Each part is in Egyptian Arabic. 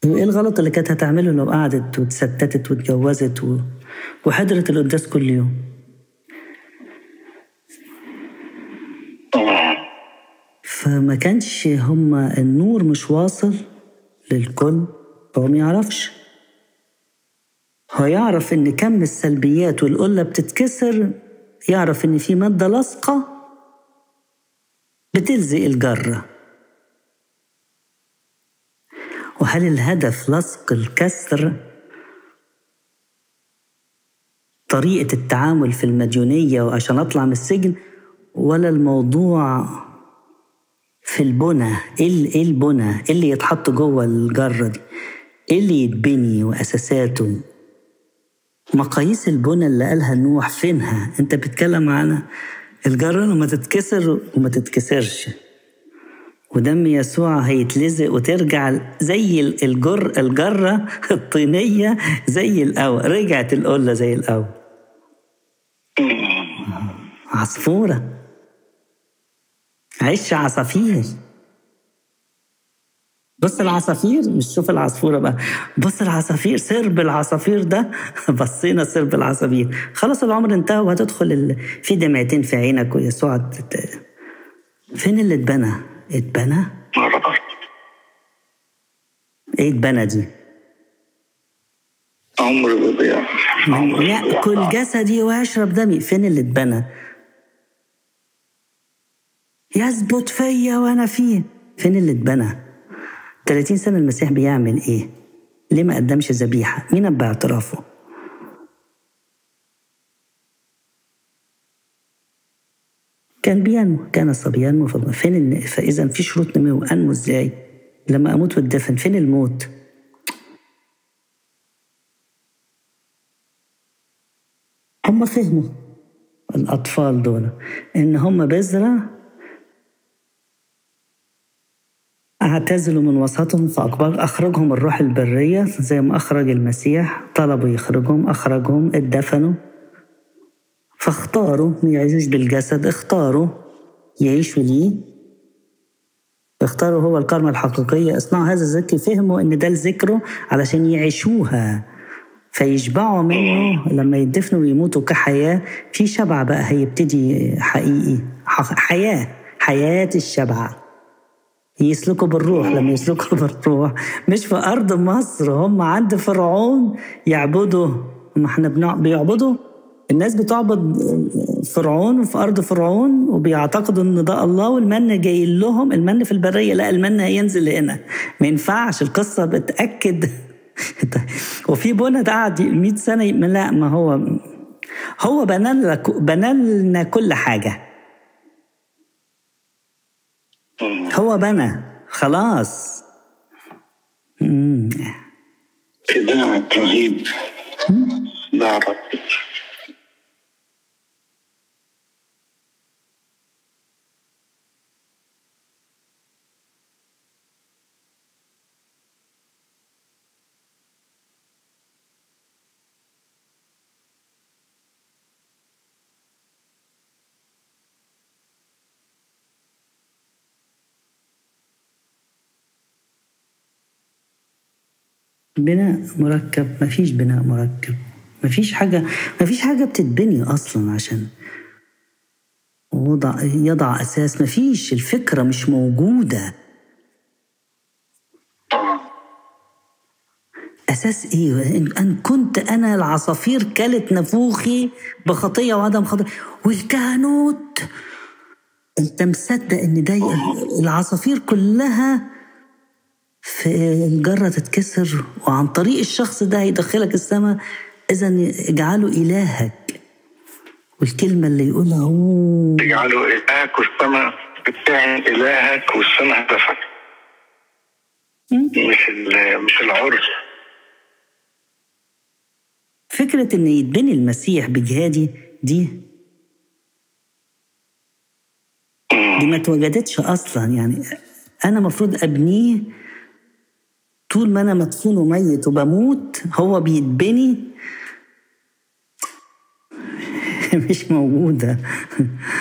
ايه الغلط اللي كانت هتعمله لو قعدت وتستتت واتجوزت و... وحضرت القداس كل يوم فما كانش هما النور مش واصل للكل هو ما يعرفش هو يعرف ان كم السلبيات والقلة بتتكسر يعرف ان في مادة لاصقة بتلزق الجرة وهل الهدف لصق الكسر طريقة التعامل في المديونية وعشان أطلع من السجن ولا الموضوع في البنى ايه إيه البنى ايه اللي يتحط جوه الجرة دي ايه اللي يتبني وأساساته مقاييس البنى اللي قالها نوح فينها انت بتتكلم عن الجرة لما تتكسر وما تتكسرش ودم يسوع هيتلزق وترجع زي الجر الجرة الطينية زي الأول رجعت القلة زي الأول عصفورة عش عصافير بص العصافير مش شوف العصفورة بقى بص العصافير سرب العصافير ده بصينا سرب العصافير خلاص العمر انتهى وهتدخل ال... في دمعتين في عينك ويسوع تت... فين اللي اتبنى؟ اتبنى؟ ايه اتبنى دي؟ عمر بيضيع يأكل جسدي ويشرب دمي فين اللي اتبنى؟ يثبت فيا وانا فيه فين اللي اتبنى 30 سنة المسيح بيعمل ايه ليه ما قدمش ذبيحة مين ابى اعترافه كان بينمو كان الصبي ينمو فين الن... فاذا في شروط نمو انمو ازاي لما اموت واتدفن فين الموت هم فهموا الاطفال دول ان هم بذره اعتزلوا من وسطهم فأكبر أخرجهم الروح البرية زي ما أخرج المسيح طلبوا يخرجهم أخرجهم اتدفنوا فاختاروا ما يعيشوش بالجسد اختاروا يعيشوا ليه اختاروا هو الكرمة الحقيقية اصنعوا هذا الذكر فهموا ان ده الذكر علشان يعيشوها فيشبعوا منه لما يدفنوا ويموتوا كحياة في شبع بقى هيبتدي حقيقي حياة حياة الشبع يسلكوا بالروح لما يسلكوا بالروح مش في أرض مصر هم عند فرعون يعبدوا ما احنا بيعبدوا الناس بتعبد فرعون وفي أرض فرعون وبيعتقدوا إن ده الله والمن جاي لهم المن في البرية لا المن هينزل هنا ما ينفعش القصة بتأكد وفي بنا ده قعد 100 سنة لا ما هو هو بنى لنا كل حاجة هو بنى خلاص إذاعة رهيب بعرف بناء مركب مفيش بناء مركب مفيش حاجة مفيش حاجة بتتبني أصلا عشان وضع يضع أساس مفيش الفكرة مش موجودة أساس إيه؟ أن كنت أنا العصافير كلت نفوخي بخطية وعدم خطية والكهنوت أنت مصدق إن ده العصافير كلها في الجرة تتكسر وعن طريق الشخص ده هيدخلك السماء إذا اجعله إلهك والكلمة اللي يقولها هو اجعله إلهك والسماء بتاعي إلهك والسماء هدفك مش مش العرس فكرة إن يتبني المسيح بجهادي دي دي ما اتوجدتش أصلا يعني أنا مفروض أبنيه طول ما انا مدفون وميت وبموت هو بيتبني مش موجودة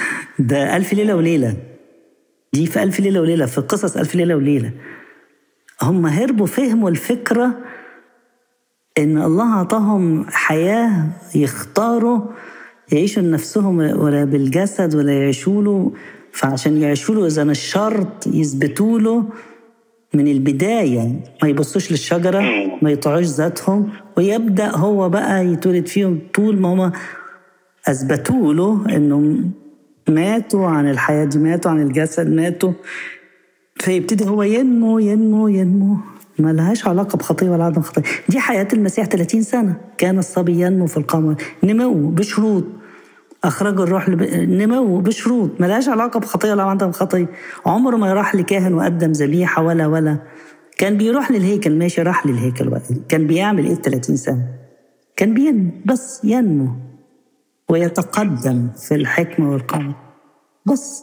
ده ألف ليلة وليلة دي في ألف ليلة وليلة في قصص ألف ليلة وليلة هم هربوا فهموا الفكرة إن الله أعطاهم حياة يختاروا يعيشوا لنفسهم ولا بالجسد ولا يعيشوا له فعشان يعيشوا له إذا الشرط يثبتوا له من البداية ما يبصوش للشجرة ما يطيعوش ذاتهم ويبدأ هو بقى يتولد فيهم طول ما هم أثبتوا له إنهم ماتوا عن الحياة دي ماتوا عن الجسد ماتوا فيبتدي هو ينمو ينمو ينمو ما لهاش علاقة بخطية ولا عدم خطية دي حياة المسيح 30 سنة كان الصبي ينمو في القمر نمو بشروط أخرج الروح لب... نمو بشروط ما لهاش علاقة بخطية ولا عدم خطية عمره ما راح لكاهن وقدم ذبيحة ولا ولا كان بيروح للهيكل ماشي راح للهيكل بقى. كان بيعمل ايه 30 سنة كان بينمو بس ينمو ويتقدم في الحكمة والقمر بس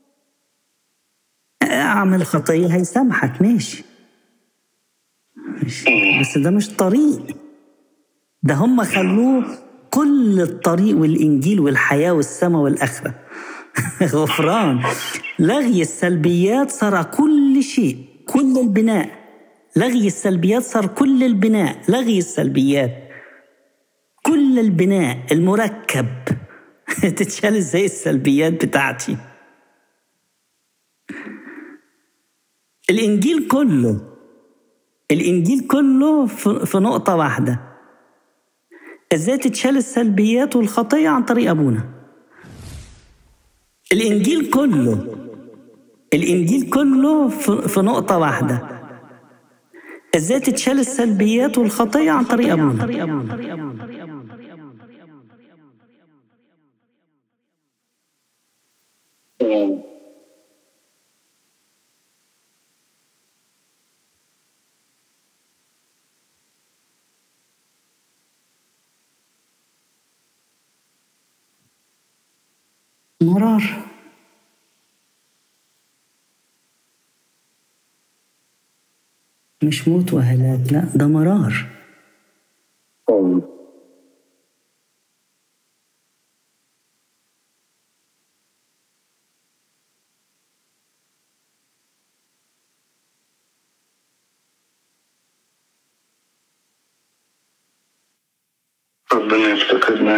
اعمل خطية هيسامحك ماشي بس ده مش طريق ده هم خلوه كل الطريق والإنجيل والحياة والسماء والآخرة غفران لغي السلبيات صار كل شيء كل البناء لغي السلبيات صار كل البناء لغي السلبيات كل البناء المركب تتشال ازاي السلبيات بتاعتي الإنجيل كله الإنجيل كله في نقطة واحدة إزاي تتشال السلبيات والخطية عن طريق أبونا الإنجيل كله الإنجيل كله في نقطة واحدة إزاي تتشال السلبيات والخطية عن طريق أبونا مرار مش موت وهلاك لا ده مرار ربنا يفتقدنا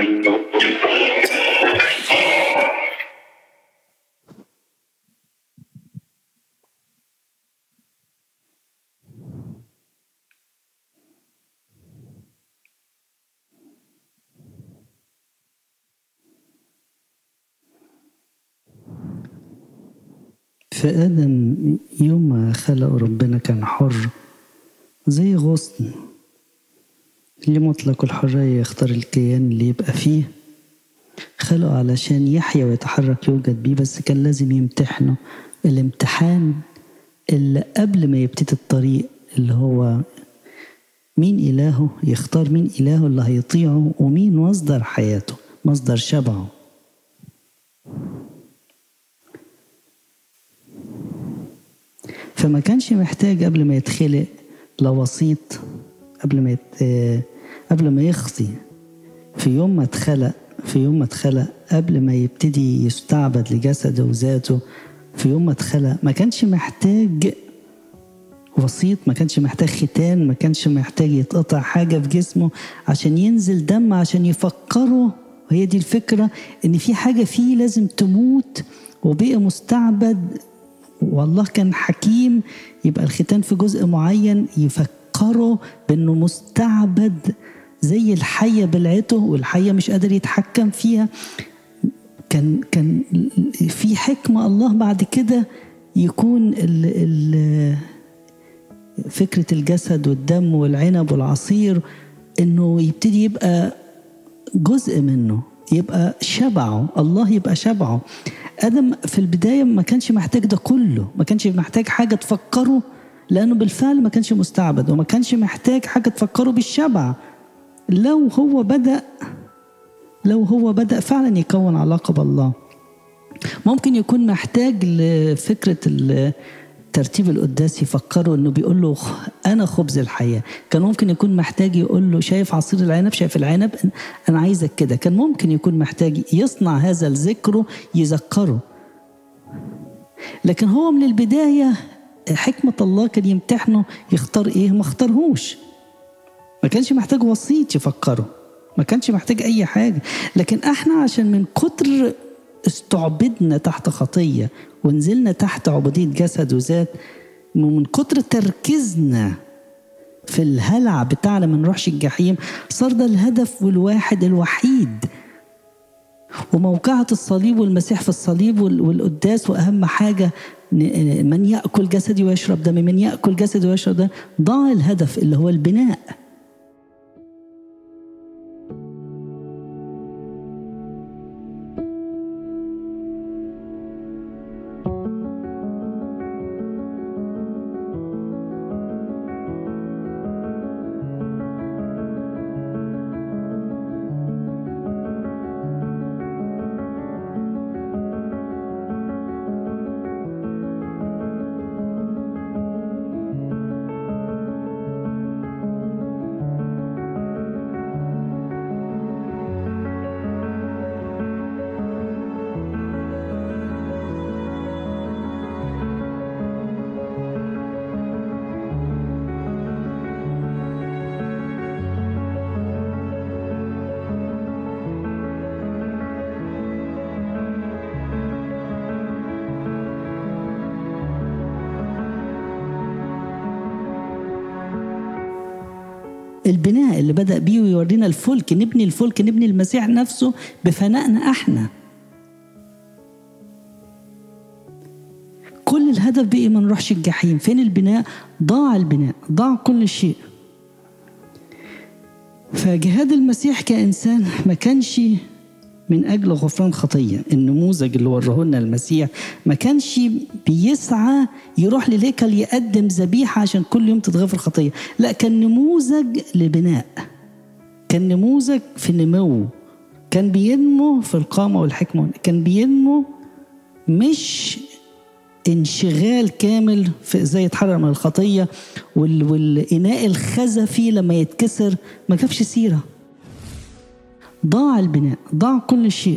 فآدم يوم ما خلق ربنا كان حر زي غصن اللي مطلق الحرية يختار الكيان اللي يبقى فيه خلقه علشان يحيا ويتحرك يوجد بيه بس كان لازم يمتحنه الامتحان اللي قبل ما يبتدي الطريق اللي هو مين إلهه يختار مين إلهه اللي هيطيعه ومين مصدر حياته مصدر شبعه فما كانش محتاج قبل ما يتخلق لا وسيط قبل ما يت... قبل ما يخطي في يوم ما اتخلق في يوم ما اتخلق قبل ما يبتدي يستعبد لجسده وذاته في يوم ما اتخلق ما كانش محتاج وسيط ما كانش محتاج ختان ما كانش محتاج يتقطع حاجة في جسمه عشان ينزل دم عشان يفكره وهي دي الفكرة ان في حاجة فيه لازم تموت وبقى مستعبد والله كان حكيم يبقى الختان في جزء معين يفكره بانه مستعبد زي الحية بلعته والحية مش قادر يتحكم فيها كان كان في حكمة الله بعد كده يكون ال ال فكرة الجسد والدم والعنب والعصير انه يبتدي يبقى جزء منه يبقى شبعه الله يبقى شبعه ادم في البدايه ما كانش محتاج ده كله ما كانش محتاج حاجه تفكره لانه بالفعل ما كانش مستعبد وما كانش محتاج حاجه تفكره بالشبع لو هو بدا لو هو بدا فعلا يكون علاقه بالله ممكن يكون محتاج لفكره ترتيب القداس يفكره انه بيقول له انا خبز الحياه كان ممكن يكون محتاج يقول له شايف عصير العنب شايف العنب انا عايزك كده كان ممكن يكون محتاج يصنع هذا الذكر يذكره لكن هو من البدايه حكمة الله كان يمتحنه يختار ايه ما اختارهوش ما كانش محتاج وسيط يفكره ما كانش محتاج اي حاجة لكن احنا عشان من كتر استعبدنا تحت خطية ونزلنا تحت عبودية جسد وذات ومن كتر تركيزنا في الهلع بتاعنا ما نروحش الجحيم صار ده الهدف والواحد الوحيد وموقعة الصليب والمسيح في الصليب والقداس وأهم حاجة من يأكل جسدي ويشرب دمي من يأكل جسدي ويشرب دمي ضاع الهدف اللي هو البناء البناء اللي بدأ بيه ويورينا الفلك نبني الفلك نبني المسيح نفسه بفنائنا احنا كل الهدف بقي ما نروحش الجحيم فين البناء ضاع البناء ضاع كل شيء فجهاد المسيح كإنسان ما كانش من أجل غفران خطية النموذج اللي وراه لنا المسيح ما كانش بيسعى يروح لليكل يقدم ذبيحة عشان كل يوم تتغفر خطية لا كان نموذج لبناء كان نموذج في النمو كان بينمو في القامة والحكمة كان بينمو مش انشغال كامل في ازاي يتحرر من الخطيه وال... والاناء الخزفي لما يتكسر ما جابش سيره ضاع البناء ضاع كل شيء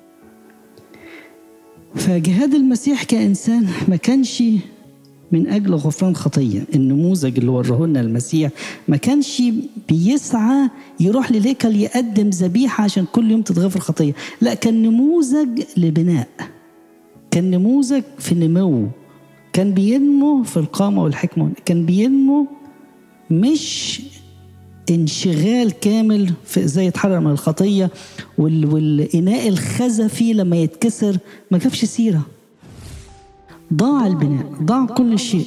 فجهاد المسيح كإنسان ما كانش من أجل غفران خطية النموذج اللي وراه لنا المسيح ما كانش بيسعى يروح لليكل يقدم ذبيحة عشان كل يوم تتغفر خطية لا كان نموذج لبناء كان نموذج في النمو كان بينمو في القامة والحكمة كان بينمو مش انشغال كامل في ازاي يتحرر من الخطيه وال... والاناء الخزفي لما يتكسر ما جابش سيره ضاع البناء ضاع كل شيء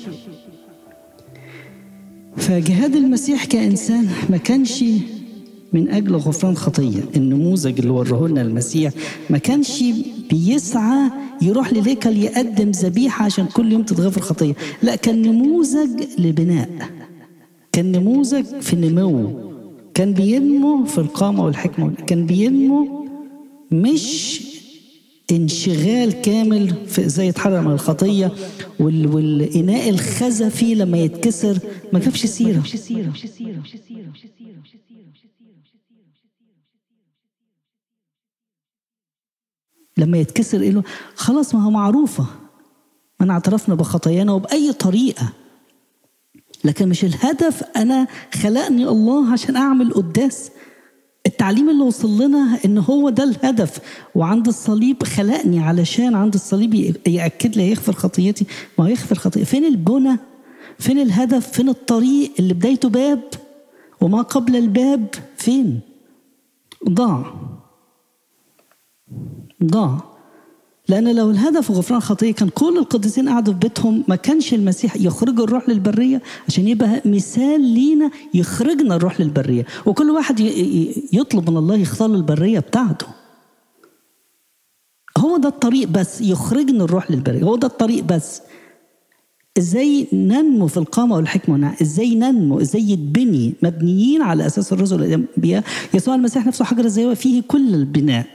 فجهاد المسيح كانسان ما كانش من اجل غفران خطيه النموذج اللي وراه لنا المسيح ما كانش بيسعى يروح لليكل يقدم ذبيحه عشان كل يوم تتغفر خطيه لا كان نموذج لبناء كان نموذج في النمو كان بينمو في القامة والحكمة كان بينمو مش انشغال كامل في ازاي يتحرر من الخطية وال... والإناء الخزفي لما يتكسر ما جابش سيرة لما يتكسر إيه خلاص ما هو معروفة من اعترفنا بخطايانا وبأي طريقة لكن مش الهدف انا خلقني الله عشان اعمل قداس التعليم اللي وصل لنا ان هو ده الهدف وعند الصليب خلقني علشان عند الصليب ياكد لي يغفر خطيتي ما هو يغفر خطيتي فين البنى فين الهدف فين الطريق اللي بدايته باب وما قبل الباب فين ضاع ضاع لأن لو الهدف غفران خطية كان كل القديسين قعدوا في بيتهم ما كانش المسيح يخرجوا الروح للبرية عشان يبقى مثال لينا يخرجنا الروح للبرية وكل واحد يطلب من الله يختار البرية بتاعته هو ده الطريق بس يخرجنا الروح للبرية هو ده الطريق بس ازاي ننمو في القامة والحكمة ازاي ننمو ازاي يتبني مبنيين على اساس الرسل الانبياء يسوع المسيح نفسه حجر الزاوية فيه كل البناء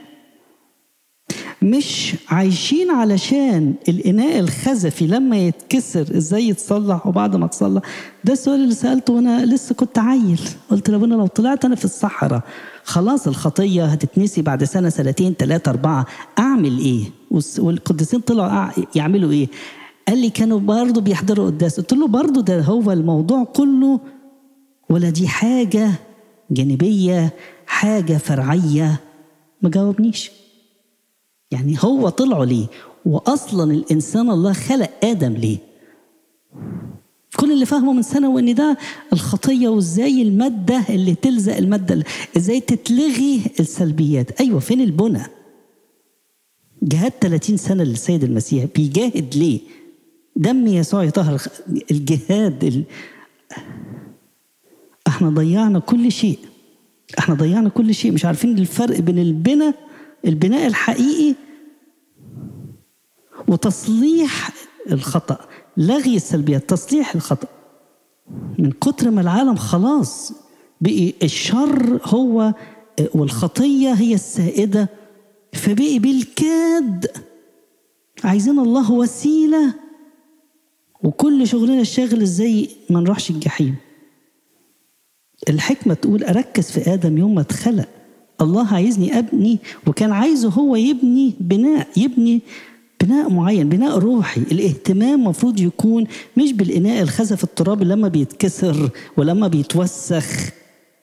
مش عايشين علشان الإناء الخزفي لما يتكسر ازاي يتصلح وبعد ما تصلح ده السؤال اللي سألته وانا لسه كنت عيل قلت لابونا لو طلعت انا في الصحراء خلاص الخطية هتتنسي بعد سنة سنتين ثلاثة أربعة أعمل إيه؟ والقديسين طلعوا يعملوا إيه؟ قال لي كانوا برضه بيحضروا قداس قلت له برضه ده هو الموضوع كله ولا دي حاجة جانبية حاجة فرعية ما جاوبنيش يعني هو طلعوا ليه وأصلا الإنسان الله خلق آدم ليه كل اللي فاهمه من سنة وإن ده الخطية وإزاي المادة اللي تلزق المادة إزاي تتلغي السلبيات أيوة فين البنى جهاد 30 سنة للسيد المسيح بيجاهد ليه دم يسوع يطهر الجهاد ال... احنا ضيعنا كل شيء احنا ضيعنا كل شيء مش عارفين الفرق بين البناء البناء الحقيقي وتصليح الخطأ لغي السلبيات تصليح الخطأ من كتر ما العالم خلاص بقي الشر هو والخطية هي السائدة فبقي بالكاد عايزين الله وسيلة وكل شغلنا الشاغل ازاي ما نروحش الجحيم الحكمة تقول أركز في آدم يوم ما اتخلق الله عايزني أبني وكان عايزه هو يبني بناء يبني بناء معين بناء روحي الاهتمام مفروض يكون مش بالإناء الخزف التراب لما بيتكسر ولما بيتوسخ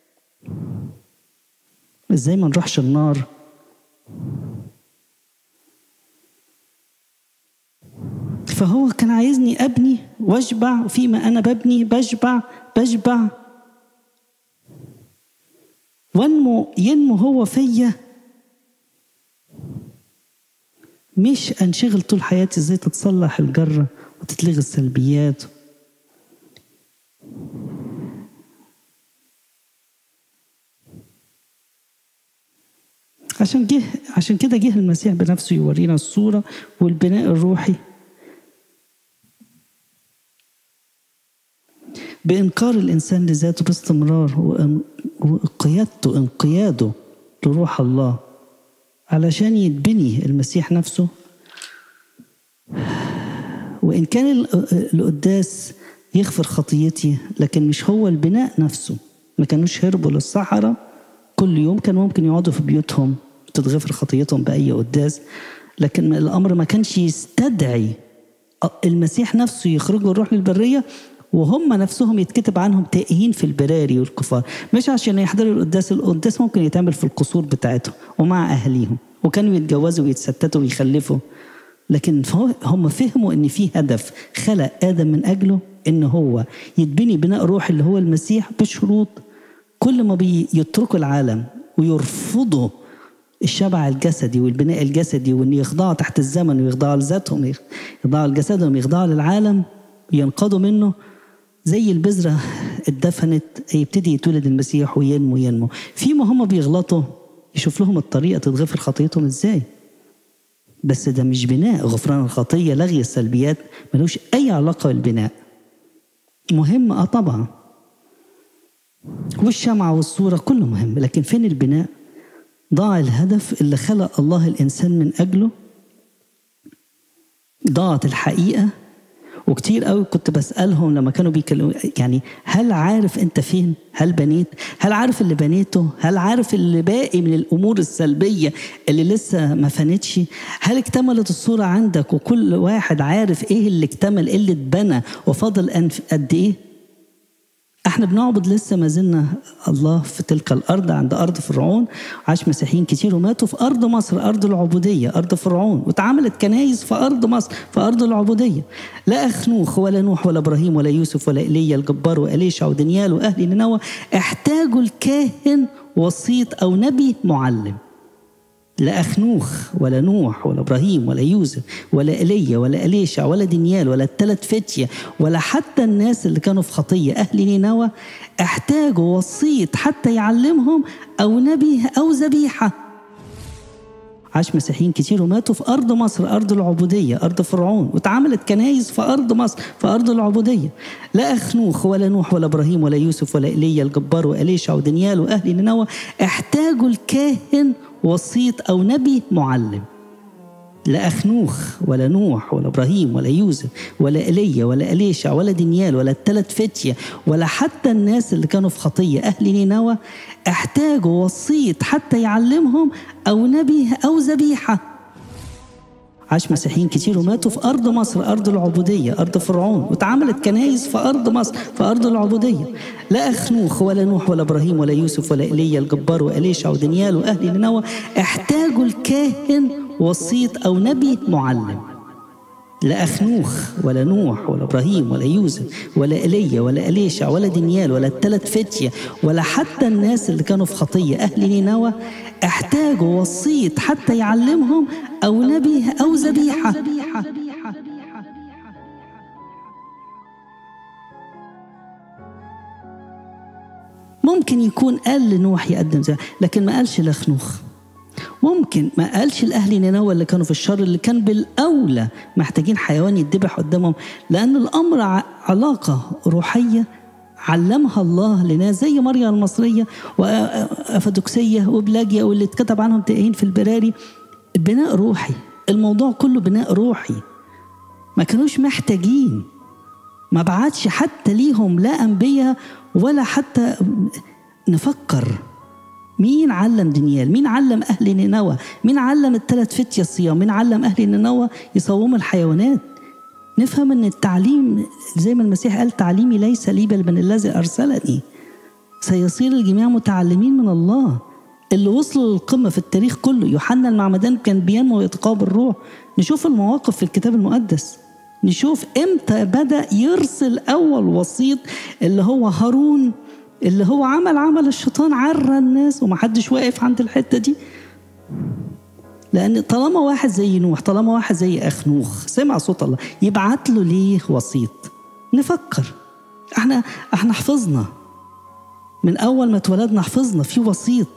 ازاي ما نروحش النار فهو كان عايزني ابني واشبع فيما انا ببني بشبع بشبع وانمو ينمو هو فيا مش انشغل طول حياتي ازاي تتصلح الجره وتتلغي السلبيات عشان جه عشان كده جه المسيح بنفسه يورينا الصوره والبناء الروحي بإنكار الإنسان لذاته باستمرار وقيادته انقياده لروح الله علشان يتبني المسيح نفسه وإن كان القداس يغفر خطيتي لكن مش هو البناء نفسه ما كانوش هربوا للصحراء كل يوم كان ممكن يقعدوا في بيوتهم تتغفر خطيتهم بأي قداس لكن الأمر ما كانش يستدعي المسيح نفسه يخرجوا الروح للبرية وهم نفسهم يتكتب عنهم تائهين في البراري والكفار مش عشان يحضروا القداس القداس ممكن يتعمل في القصور بتاعتهم ومع أهليهم وكانوا يتجوزوا ويتستتوا ويخلفوا لكن هم فهموا ان في هدف خلق ادم من اجله ان هو يتبني بناء روح اللي هو المسيح بشروط كل ما بيتركوا العالم ويرفضوا الشبع الجسدي والبناء الجسدي وان يخضعوا تحت الزمن ويخضعوا لذاتهم يخضعوا لجسدهم يخضعوا للعالم ينقضوا منه زي البذرة اتدفنت يبتدي يتولد المسيح وينمو ينمو فيما هم بيغلطوا يشوف لهم الطريقة تتغفر خطيتهم ازاي بس ده مش بناء غفران الخطية لغي السلبيات ملوش أي علاقة بالبناء مهم اه طبعا والشمعة والصورة كله مهم لكن فين البناء ضاع الهدف اللي خلق الله الإنسان من أجله ضاعت الحقيقة وكتير قوي كنت بسألهم لما كانوا بيكلموا يعني هل عارف انت فين؟ هل بنيت؟ هل عارف اللي بنيته؟ هل عارف اللي باقي من الامور السلبيه اللي لسه ما فانتش؟ هل اكتملت الصوره عندك وكل واحد عارف ايه اللي اكتمل ايه اللي اتبنى وفاضل قد ايه؟ احنا بنعبد لسه ما زلنا الله في تلك الارض عند ارض فرعون عاش مسيحيين كتير وماتوا في ارض مصر ارض العبوديه ارض فرعون واتعملت كنايس في ارض مصر في ارض العبوديه لا اخنوخ ولا نوح ولا ابراهيم ولا يوسف ولا ايليا الجبار واليشع ودانيال واهل نينوى احتاجوا الكاهن وسيط او نبي معلم لا أخنوخ ولا نوح ولا إبراهيم ولا يوسف ولا إيليا ولا إليشع ولا دانيال ولا الثلاث فتية ولا حتى الناس اللي كانوا في خطية أهل نينوى احتاجوا وسيط حتى يعلمهم أو نبي أو ذبيحة عاش مسيحيين كتير وماتوا في أرض مصر أرض العبودية ارض فرعون واتعملت كنايس في ارض مصر في ارض العبوديه لا اخنوخ ولا نوح ولا ابراهيم ولا يوسف ولا ايليا الجبار واليشع ودانيال واهل نينوى احتاجوا وسيط حتى يعلمهم او نبي او ذبيحه عاش مسيحيين كتير وماتوا في أرض مصر أرض العبودية أرض فرعون واتعملت كنايس في أرض مصر في أرض العبودية لا أخنوخ ولا نوح ولا إبراهيم ولا يوسف ولا إيليا الجبار وإليشع ودانيال وأهل نينوى احتاجوا الكاهن وسيط أو نبي معلم لا أخنوخ ولا نوح ولا إبراهيم ولا يوسف ولا إيليا ولا إليشع ولا دانيال ولا الثلاث فتية ولا حتى الناس اللي كانوا في خطية أهل نينوى احتاجوا وسيط حتى يعلمهم أو نبي أو ذبيحة عاش مسيحيين كتير وماتوا في أرض مصر أرض العبودية أرض فرعون واتعملت كنايس في أرض مصر في أرض العبودية لا أخنوخ ولا نوح ولا إبراهيم ولا يوسف ولا إيليا الجبار وإليشع ودانيال وأهل نينوى احتاجوا الكاهن وسيط أو نبي معلم لا أخنوخ ولا نوح ولا إبراهيم ولا يوسف ولا إيليا ولا إليشع ولا دانيال ولا الثلاث فتية ولا حتى الناس اللي كانوا في خطية أهل نينوى احتاجوا وسيط حتى يعلمهم أو نبي أو ذبيحة ممكن يكون قال لنوح يقدم ذبيحة لكن ما قالش لخنوخ ممكن ما قالش الاهل نينوى اللي كانوا في الشر اللي كان بالاولى محتاجين حيوان يتذبح قدامهم لان الامر ع- علاقه روحيه علمها الله لناس زي مريم المصريه وافادوكسيه وبلاجيا واللي اتكتب عنهم تلاقيين في البراري بناء روحي الموضوع كله بناء روحي ما كانوش محتاجين ما بعتش حتى ليهم لا انبياء ولا حتى نفكر مين علم دانيال مين علم اهل نينوى مين علم الثلاث فتية الصيام مين علم اهل نينوى يصوموا الحيوانات نفهم ان التعليم زي ما المسيح قال تعليمي ليس لي بل من الذي ارسلني سيصير الجميع متعلمين من الله اللي وصلوا للقمة في التاريخ كله يوحنا المعمدان كان بينمو ويتقابل الروح نشوف المواقف في الكتاب المقدس نشوف امتى بدأ يرسل أول وسيط اللي هو هارون اللي هو عمل عمل الشيطان عرى الناس ومحدش واقف عند الحتة دي لأن طالما واحد زي نوح طالما واحد زي أخنوخ سمع صوت الله يبعت له ليه وسيط نفكر احنا احنا حفظنا من أول ما اتولدنا حفظنا في وسيط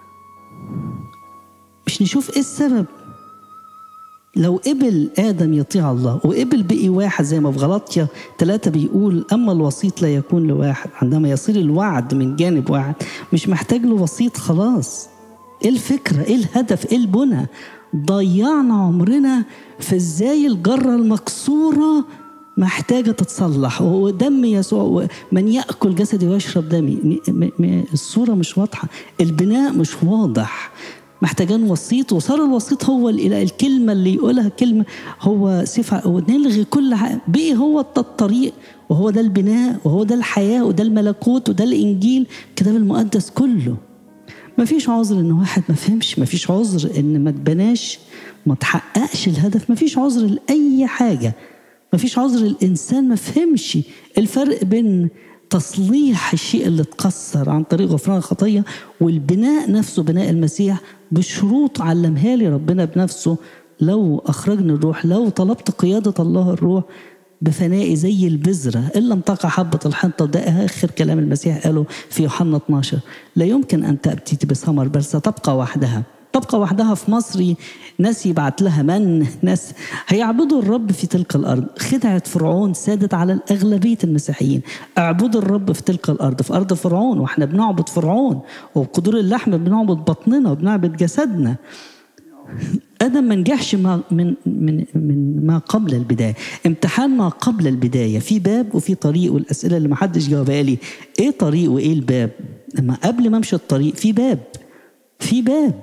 مش نشوف ايه السبب لو قبل آدم يطيع الله وقبل بقي واحد زي ما في غلطية ثلاثة بيقول أما الوسيط لا يكون لواحد عندما يصير الوعد من جانب واحد مش محتاج له وسيط خلاص ايه الفكرة ايه الهدف ايه البنى ضيعنا عمرنا في ازاي الجرة المكسورة محتاجة تتصلح وهو دم يسوع من يأكل جسدي ويشرب دمي م- م- الصورة مش واضحة البناء مش واضح محتاجين وسيط وصار الوسيط هو ال- الكلمة اللي يقولها كلمة هو صفة ونلغي كل حاجة بقي هو ده الطريق وهو ده البناء وهو ده الحياة وده الملكوت وده الإنجيل الكتاب المقدس كله ما فيش عذر ان واحد ما فهمش ما فيش عذر ان ما تبناش ما تحققش الهدف ما فيش عذر لاي حاجه ما فيش عذر الانسان ما فهمش الفرق بين تصليح الشيء اللي اتكسر عن طريق غفران الخطيه والبناء نفسه بناء المسيح بشروط علمها لي ربنا بنفسه لو اخرجني الروح لو طلبت قياده الله الروح بفنائي زي البذرة إن لم تقع حبة الحنطة ده آخر كلام المسيح قاله في يوحنا 12 لا يمكن أن تأتي بثمر بل ستبقى وحدها تبقى وحدها في مصر ناس يبعت لها من ناس هيعبدوا الرب في تلك الأرض خدعة فرعون سادت على الأغلبية المسيحيين اعبدوا الرب في تلك الأرض في أرض فرعون وإحنا بنعبد فرعون وبقدور اللحم بنعبد بطننا وبنعبد جسدنا ادم ما نجحش ما من من من ما قبل البدايه امتحان ما قبل البدايه في باب وفي طريق والاسئله اللي ما حدش جاوبها لي ايه طريق وايه الباب لما قبل ما امشي الطريق في باب في باب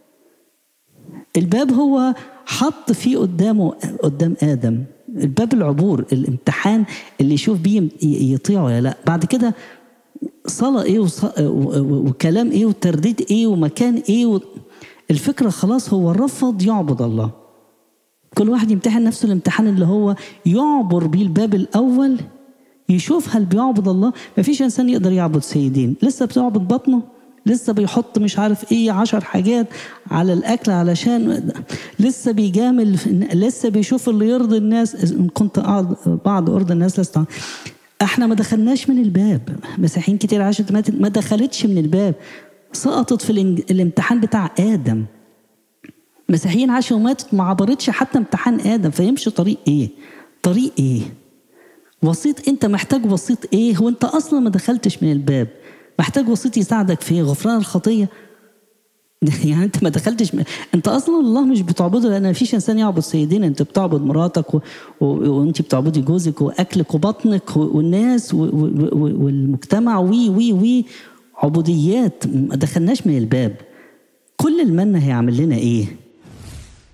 الباب هو حط فيه قدامه قدام ادم الباب العبور الامتحان اللي يشوف بيه يطيع ولا لا بعد كده صلاة ايه وص... وكلام ايه وترديد ايه ومكان ايه و... الفكرة خلاص هو رفض يعبد الله كل واحد يمتحن نفسه الامتحان اللي هو يعبر بيه الباب الأول يشوف هل بيعبد الله مفيش إنسان يقدر يعبد سيدين لسه بتعبد بطنه لسه بيحط مش عارف ايه عشر حاجات على الاكل علشان لسه بيجامل لسه بيشوف اللي يرضي الناس ان كنت قاعد بعض ارضي الناس لست احنا ما دخلناش من الباب مسيحيين كتير عاشت ماتت ما دخلتش من الباب سقطت في الامتحان بتاع ادم مسيحيين عاشوا وماتت ما عبرتش حتى امتحان ادم فيمشي طريق ايه طريق ايه وسيط انت محتاج وسيط ايه هو انت اصلا ما دخلتش من الباب محتاج وسيط يساعدك في غفران الخطيه يعني انت ما دخلتش م... انت اصلا الله مش بتعبده لان ما فيش انسان يعبد سيدين انت بتعبد مراتك و... و... وانت بتعبدي جوزك واكلك وبطنك و... والناس و... و... والمجتمع وي وي وي عبوديات ما دخلناش من الباب كل المنة هيعمل لنا ايه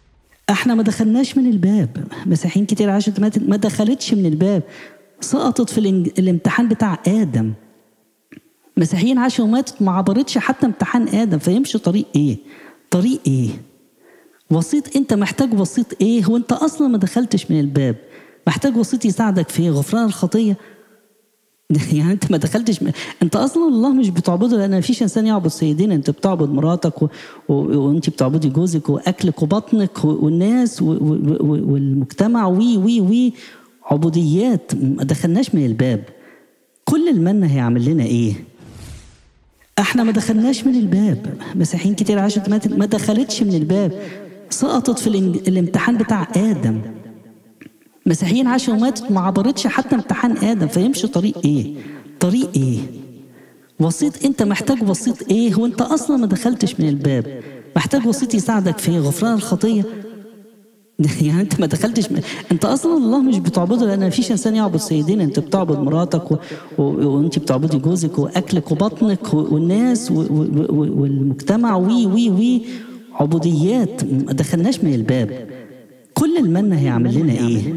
احنا ما دخلناش من الباب مسيحيين كتير عاشت ماتت ما دخلتش من الباب سقطت في الانج- الامتحان بتاع ادم مسيحيين عاشوا وماتت ما عبرتش حتى امتحان ادم فيمشي طريق ايه طريق ايه وسيط انت محتاج وسيط ايه وانت اصلا ما دخلتش من الباب محتاج وسيط يساعدك في إيه؟ غفران الخطيه يعني انت ما دخلتش م... انت اصلا الله مش بتعبده لان ما فيش انسان يعبد سيدين انت بتعبد مراتك و... و... وانت بتعبدي جوزك واكلك وبطنك و... والناس و... و... و... والمجتمع وي وي وي عبوديات ما دخلناش من الباب كل المنة هيعمل لنا ايه احنا ما دخلناش من الباب مسيحيين كتير عاشت ماتت ما دخلتش من الباب سقطت في الانج... الامتحان بتاع ادم مسيحيين عاشوا وماتت ما عبرتش حتى امتحان ادم فيمشي طريق ايه طريق ايه وسيط انت محتاج وسيط ايه وانت اصلا ما دخلتش من الباب محتاج وسيط يساعدك في إيه؟ غفران الخطيه يعني انت ما دخلتش م... انت اصلا الله مش بتعبده لان ما فيش انسان يعبد سيدين انت بتعبد مراتك و... و... وانت بتعبدي جوزك واكلك وبطنك و... والناس و... و... و... والمجتمع وي وي وي عبوديات ما دخلناش من الباب كل المنة هيعمل لنا ايه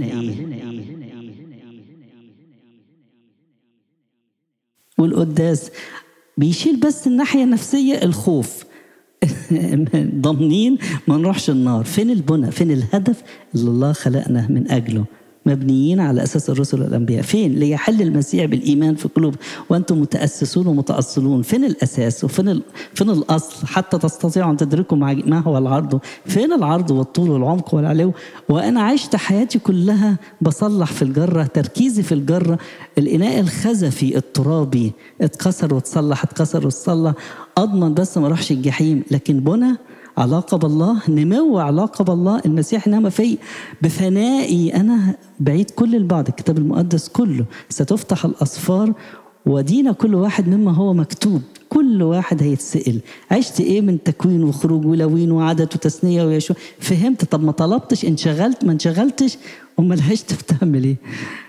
والقداس بيشيل بس الناحية النفسية الخوف ضامنين ما نروحش النار فين البنى فين الهدف اللي الله خلقنا من أجله مبنيين على أساس الرسل والأنبياء فين ليحل المسيح بالإيمان في قلوب وأنتم متأسسون ومتأصلون فين الأساس وفين ال... فين الأصل حتى تستطيعوا أن تدركوا مع- ما هو العرض فين العرض والطول والعمق والعلو وأنا عشت حياتي كلها بصلح في الجرة تركيزي في الجرة الإناء الخزفي الترابي اتكسر وتصلح اتكسر وتصلح أضمن بس ما أروحش الجحيم لكن بنى علاقة بالله نمو علاقة بالله المسيح نام في بفنائي أنا بعيد كل البعد الكتاب المقدس كله ستفتح الأسفار ودينا كل واحد مما هو مكتوب كل واحد هيتسأل عشت ايه من تكوين وخروج ولوين وعدد وتثنية ويشوع فهمت طب ما طلبتش انشغلت ما انشغلتش امال عشت بتعمل ايه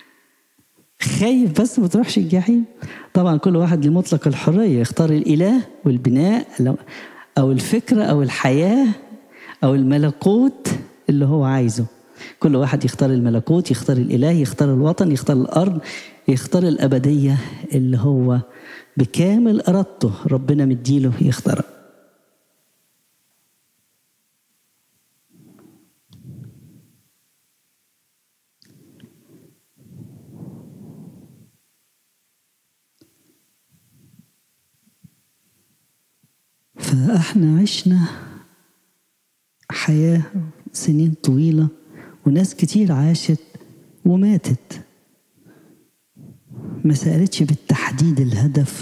خايف بس ما تروحش الجحيم طبعا كل واحد له مطلق الحرية يختار الإله والبناء لو- أو الفكرة أو الحياة أو الملكوت اللي هو عايزه كل واحد يختار الملكوت يختار الإله يختار الوطن يختار الأرض يختار الأبدية اللي هو بكامل إرادته ربنا مديله يختارها فاحنا عشنا حياة سنين طويلة وناس كتير عاشت وماتت ما سألتش بالتحديد الهدف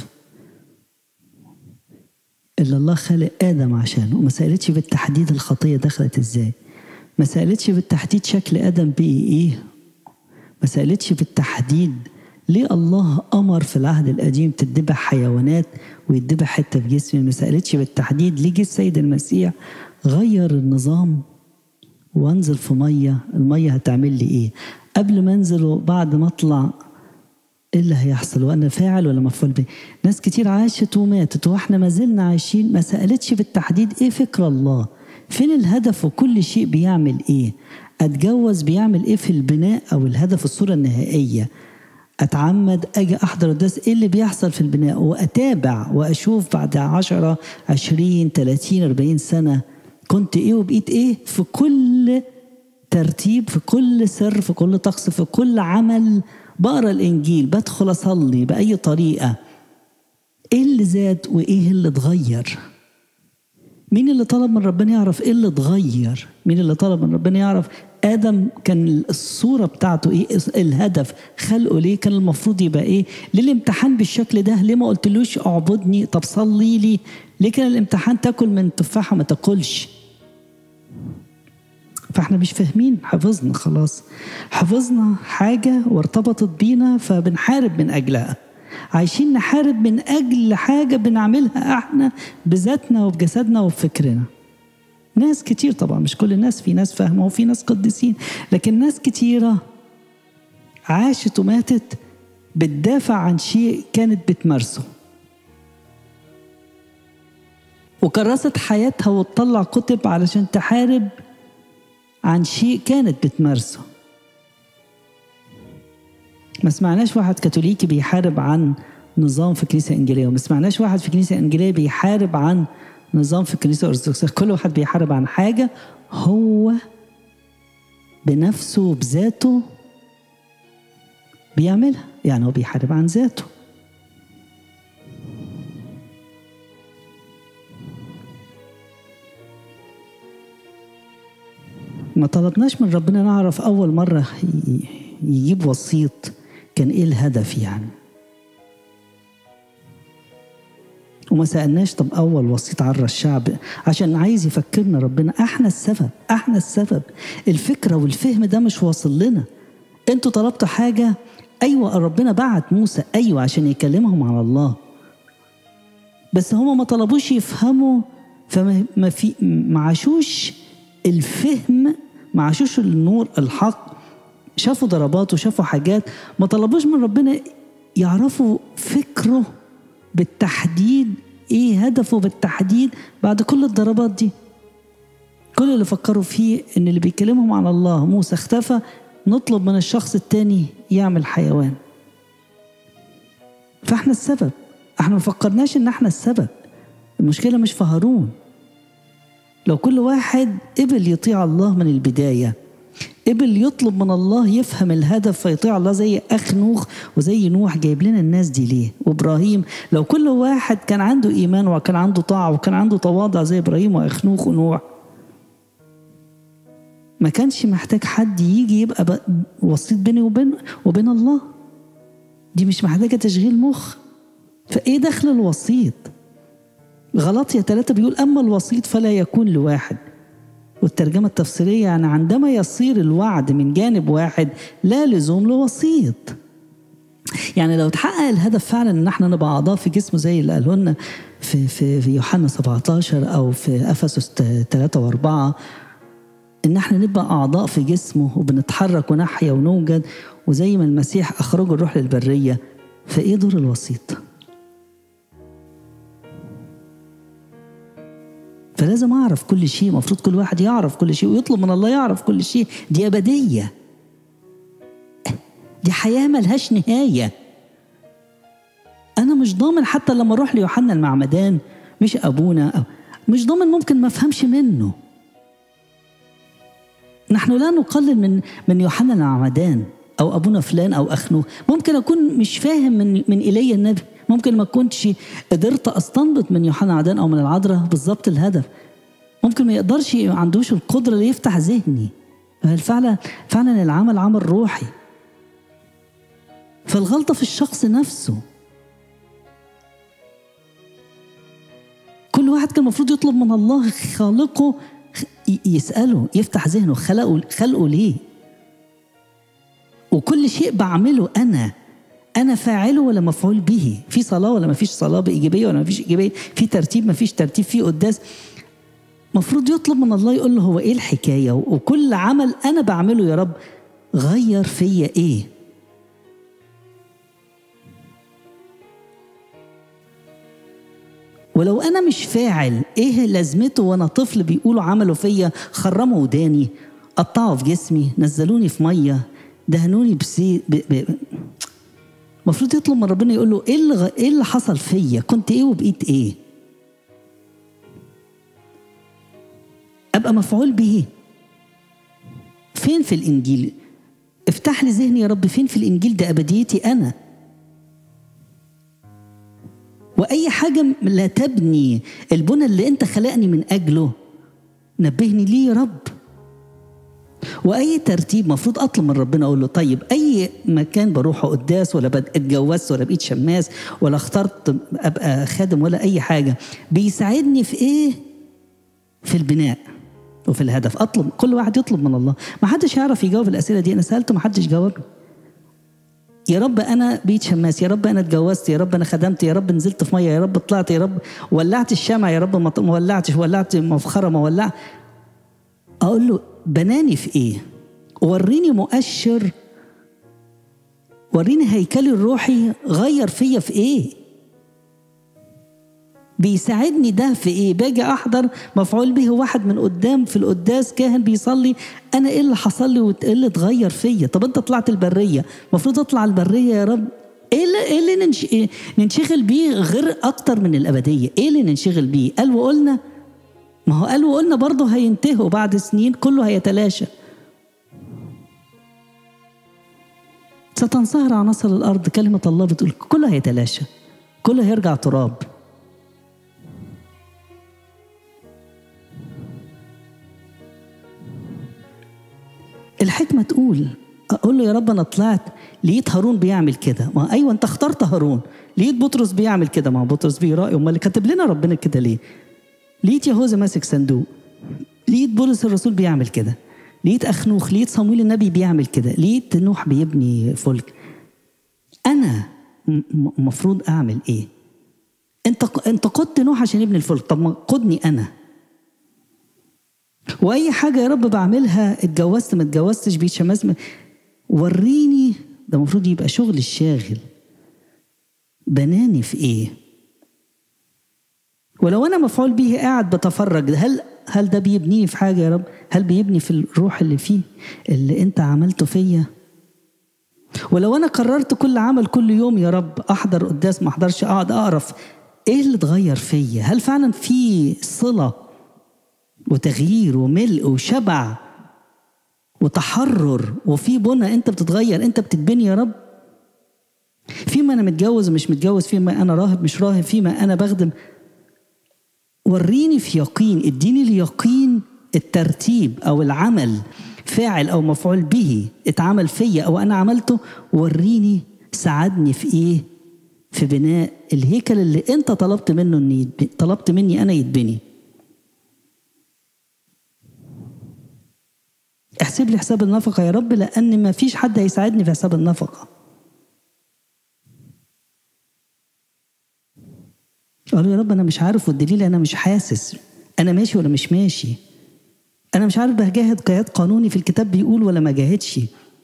اللي الله خلق آدم عشانه وما سألتش بالتحديد الخطية دخلت ازاي ما سألتش بالتحديد شكل آدم بقي ايه ما سألتش بالتحديد ليه الله أمر في العهد القديم تذبح حيوانات ويذبح حتة في جسمي ما سألتش بالتحديد ليه جه السيد المسيح غير النظام وانزل في مية المية هتعمل لي ايه قبل ما انزل وبعد ما اطلع ايه اللي هيحصل وانا فاعل ولا مفعول به ناس كتير عاشت وماتت واحنا ما زلنا عايشين ما سالتش بالتحديد ايه فكر الله فين الهدف وكل شيء بيعمل ايه اتجوز بيعمل ايه في البناء او الهدف الصوره النهائيه اتعمد اجي احضر الدرس ايه اللي بيحصل في البناء واتابع واشوف بعد 10 20 30 40 سنه كنت ايه وبقيت ايه في كل ترتيب في كل سر في كل طقس في كل عمل بقرا الانجيل بدخل اصلي باي طريقه ايه اللي زاد وايه اللي اتغير مين اللي طلب من ربنا يعرف ايه اللي اتغير مين اللي طلب من ربنا يعرف ادم كان الصوره بتاعته ايه الهدف خلقه ليه كان المفروض يبقى ايه ليه الامتحان بالشكل ده ليه ما قلتلوش اعبدني طب صلي لي ليه كان الامتحان تاكل من تفاحه ما تاكلش فاحنا مش فاهمين حفظنا خلاص حفظنا حاجة وارتبطت بينا فبنحارب من أجلها عايشين نحارب من أجل حاجة بنعملها احنا بذاتنا وبجسدنا وبفكرنا ناس كتير طبعا مش كل الناس في ناس فاهمة وفي ناس قديسين لكن ناس كتيرة عاشت وماتت بتدافع عن شيء كانت بتمارسه وكرست حياتها وتطلع كتب علشان تحارب عن شيء كانت بتمارسه ما سمعناش واحد كاثوليكي بيحارب عن نظام في كنيسة إنجيلية وما سمعناش واحد في كنيسة إنجيلية بيحارب عن نظام في كنيسة أرثوذكسية كل واحد بيحارب عن حاجة هو بنفسه بذاته بيعملها يعني هو بيحارب عن ذاته ما طلبناش من ربنا نعرف أول مرة يجيب وسيط كان إيه الهدف يعني وما سألناش طب أول وسيط عرى الشعب عشان عايز يفكرنا ربنا احنا السبب احنا السبب الفكرة والفهم ده مش واصل لنا انتوا طلبتوا حاجة أيوة ربنا بعت موسى أيوة عشان يكلمهم على الله بس هما ما طلبوش يفهموا فما ما في ما عاشوش الفهم ما عاشوش النور الحق شافوا ضربات وشافوا حاجات ما طلبوش من ربنا يعرفوا فكره بالتحديد ايه هدفه بالتحديد بعد كل الضربات دي كل اللي فكروا فيه ان اللي بيكلمهم عن الله موسى اختفى نطلب من الشخص التاني يعمل حيوان فاحنا السبب احنا ما فكرناش ان احنا السبب المشكلة مش في هارون لو كل واحد قبل يطيع الله من البداية قبل يطلب من الله يفهم الهدف فيطيع الله زي أخنوخ وزي نوح جايب لنا الناس دي ليه وإبراهيم لو كل واحد كان عنده إيمان وكان عنده طاعة وكان عنده تواضع زي إبراهيم وأخنوخ ونوح ما كانش محتاج حد يجي يبقى وسيط بيني وبين وبين الله دي مش محتاجة تشغيل مخ فإيه دخل الوسيط غلطية ثلاثة بيقول أما الوسيط فلا يكون لواحد والترجمة التفسيرية يعني عندما يصير الوعد من جانب واحد لا لزوم لوسيط يعني لو تحقق الهدف فعلا ان احنا نبقى اعضاء في جسمه زي اللي قاله لنا في في في يوحنا 17 او في افسس 3 و4 ان احنا نبقى اعضاء في جسمه وبنتحرك ونحيا ونوجد وزي ما المسيح اخرجه الروح للبريه فايه دور الوسيط؟ فلازم اعرف كل شيء المفروض كل واحد يعرف كل شيء ويطلب من الله يعرف كل شيء دي ابديه دي حياه ملهاش نهايه انا مش ضامن حتى لما اروح ليوحنا المعمدان مش ابونا أو مش ضامن ممكن ما افهمش منه نحن لا نقلل من من يوحنا المعمدان او ابونا فلان او اخنوه ممكن اكون مش فاهم من من ايليا النبي ممكن ما كنتش قدرت استنبط من يوحنا عدان او من العذراء بالظبط الهدف ممكن ما يقدرش ما عندوش القدره اللي يفتح ذهني فعلا فعلا العمل عمل روحي فالغلطه في الشخص نفسه كل واحد كان المفروض يطلب من الله خالقه يسأله يفتح ذهنه خلقه خلقه ليه وكل شيء بعمله أنا أنا فاعله ولا مفعول به في صلاة ولا ما فيش صلاة بإيجابية ولا ما فيش إيجابية في ترتيب ما فيش ترتيب في قداس مفروض يطلب من الله يقول له هو إيه الحكاية وكل عمل أنا بعمله يا رب غير فيا إيه ولو انا مش فاعل ايه لازمته وانا طفل بيقولوا عملوا فيا خرموا وداني قطعوا في جسمي نزلوني في ميه دهنوني بسي ب... ب... المفروض يطلب من ربنا يقول له ايه اللي ايه اللي حصل فيا كنت ايه وبقيت ايه ابقى مفعول به فين في الانجيل افتح لي ذهني يا رب فين في الانجيل ده ابديتي انا واي حاجه لا تبني البنى اللي انت خلقني من اجله نبهني ليه يا رب واي ترتيب مفروض اطلب من ربنا اقول له طيب اي مكان بروحه قداس ولا اتجوزت ولا بقيت شماس ولا اخترت ابقى خادم ولا اي حاجه بيساعدني في ايه في البناء وفي الهدف اطلب كل واحد يطلب من الله ما حدش يعرف يجاوب الاسئله دي انا سالته ما حدش جاوبني يا رب انا بيت شماس يا رب انا اتجوزت يا رب انا خدمت يا رب نزلت في ميه يا رب طلعت يا رب ولعت الشمع يا رب ما ولعتش ولعت مفخره ما ولعت اقول له بناني في ايه وريني مؤشر وريني هيكلي الروحي غير فيا في ايه بيساعدني ده في ايه باجي احضر مفعول به واحد من قدام في القداس كاهن بيصلي انا ايه اللي حصل لي وايه اللي اتغير فيا طب انت طلعت البريه المفروض اطلع البريه يا رب ايه اللي, إيه اللي ننش... إيه ننشغل بيه غير اكتر من الابديه ايه اللي ننشغل بيه قال وقلنا ما هو قال وقلنا برضه هينتهوا بعد سنين كله هيتلاشى ستنصهر عناصر الارض كلمه الله بتقول كله هيتلاشى كله هيرجع تراب الحكمه تقول اقول له يا رب انا طلعت لقيت هارون بيعمل كده ما ايوه انت اخترت هارون لقيت بطرس بيعمل كده ما بطرس بيرائي امال اللي كاتب لنا ربنا كده ليه لقيت يهوذا ماسك صندوق لقيت بولس الرسول بيعمل كده لقيت اخنوخ لقيت صمويل النبي بيعمل كده لقيت نوح بيبني فلك انا المفروض اعمل ايه انت انت قدت نوح عشان يبني الفلك طب ما قدني انا واي حاجه يا رب بعملها اتجوزت ما اتجوزتش بيت شماس وريني ده المفروض يبقى شغل الشاغل بناني في ايه ولو انا مفعول به قاعد بتفرج هل هل ده بيبنيني في حاجه يا رب هل بيبني في الروح اللي فيه اللي انت عملته فيا ولو انا قررت كل عمل كل يوم يا رب احضر قداس ما احضرش اقعد اقرف ايه اللي اتغير فيا هل فعلا في صله وتغيير وملء وشبع وتحرر وفي بنى انت بتتغير انت بتتبني يا رب فيما انا متجوز ومش متجوز فيما انا راهب مش راهب فيما انا بخدم وريني في يقين اديني اليقين الترتيب او العمل فاعل او مفعول به اتعمل فيا او انا عملته وريني ساعدني في ايه في بناء الهيكل اللي انت طلبت منه ان يتبني طلبت مني انا يتبني احسب لي حساب النفقه يا رب لان ما فيش حد هيساعدني في حساب النفقه قالوا يا رب انا مش عارف والدليل انا مش حاسس انا ماشي ولا مش ماشي انا مش عارف بجاهد جهاد قانوني في الكتاب بيقول ولا ما جاهدش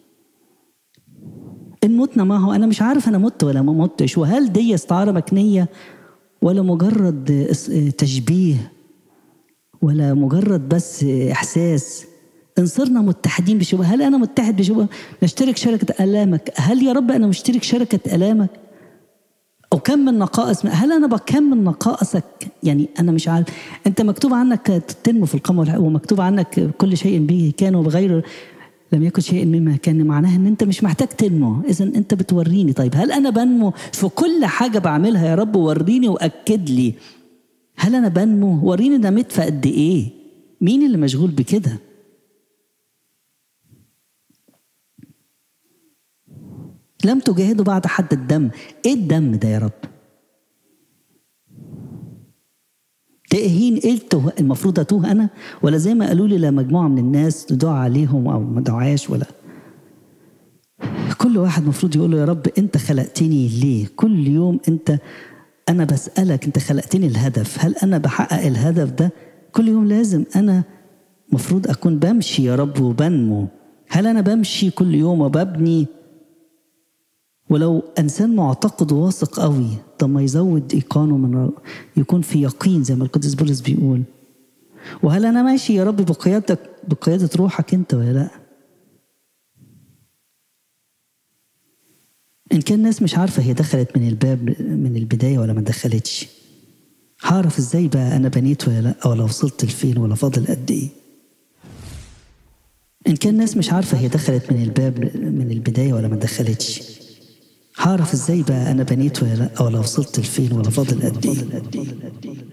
ان متنا ما هو انا مش عارف انا مت ولا ما متش وهل دي استعاره مكنيه ولا مجرد تشبيه ولا مجرد بس احساس ان صرنا متحدين بشبه هل انا متحد بشبه نشترك شركه الامك هل يا رب انا مشترك شركه الامك او كم من نقائص هل انا بكم من نقائصك يعني انا مش عارف انت مكتوب عنك تنمو في القمر ومكتوب عنك كل شيء به كان وبغير لم يكن شيء مما كان معناه ان انت مش محتاج تنمو اذا انت بتوريني طيب هل انا بنمو في كل حاجه بعملها يا رب وريني واكد لي هل انا بنمو وريني نميت في قد ايه مين اللي مشغول بكده لم تجاهدوا بعد حد الدم ايه الدم ده يا رب تأهين ايه التوه المفروض اتوه انا ولا زي ما قالوا لي لمجموعه من الناس تدعى عليهم او ما دعاش ولا كل واحد المفروض يقول له يا رب انت خلقتني ليه كل يوم انت انا بسالك انت خلقتني الهدف هل انا بحقق الهدف ده كل يوم لازم انا مفروض اكون بمشي يا رب وبنمو هل انا بمشي كل يوم وببني ولو انسان معتقد وواثق قوي طب ما يزود ايقانه من يكون في يقين زي ما القديس بولس بيقول وهل انا ماشي يا رب بقيادتك بقياده روحك انت ولا لا ان كان الناس مش عارفه هي دخلت من الباب من البدايه ولا ما دخلتش هعرف ازاي بقى انا بنيت ولا لا ولا وصلت لفين ولا فاضل قد ايه ان كان الناس مش عارفه هي دخلت من الباب من البدايه ولا ما دخلتش هعرف ازاي بقى انا بنيت ولا لا ولا وصلت لفين ولا فاضل قد ايه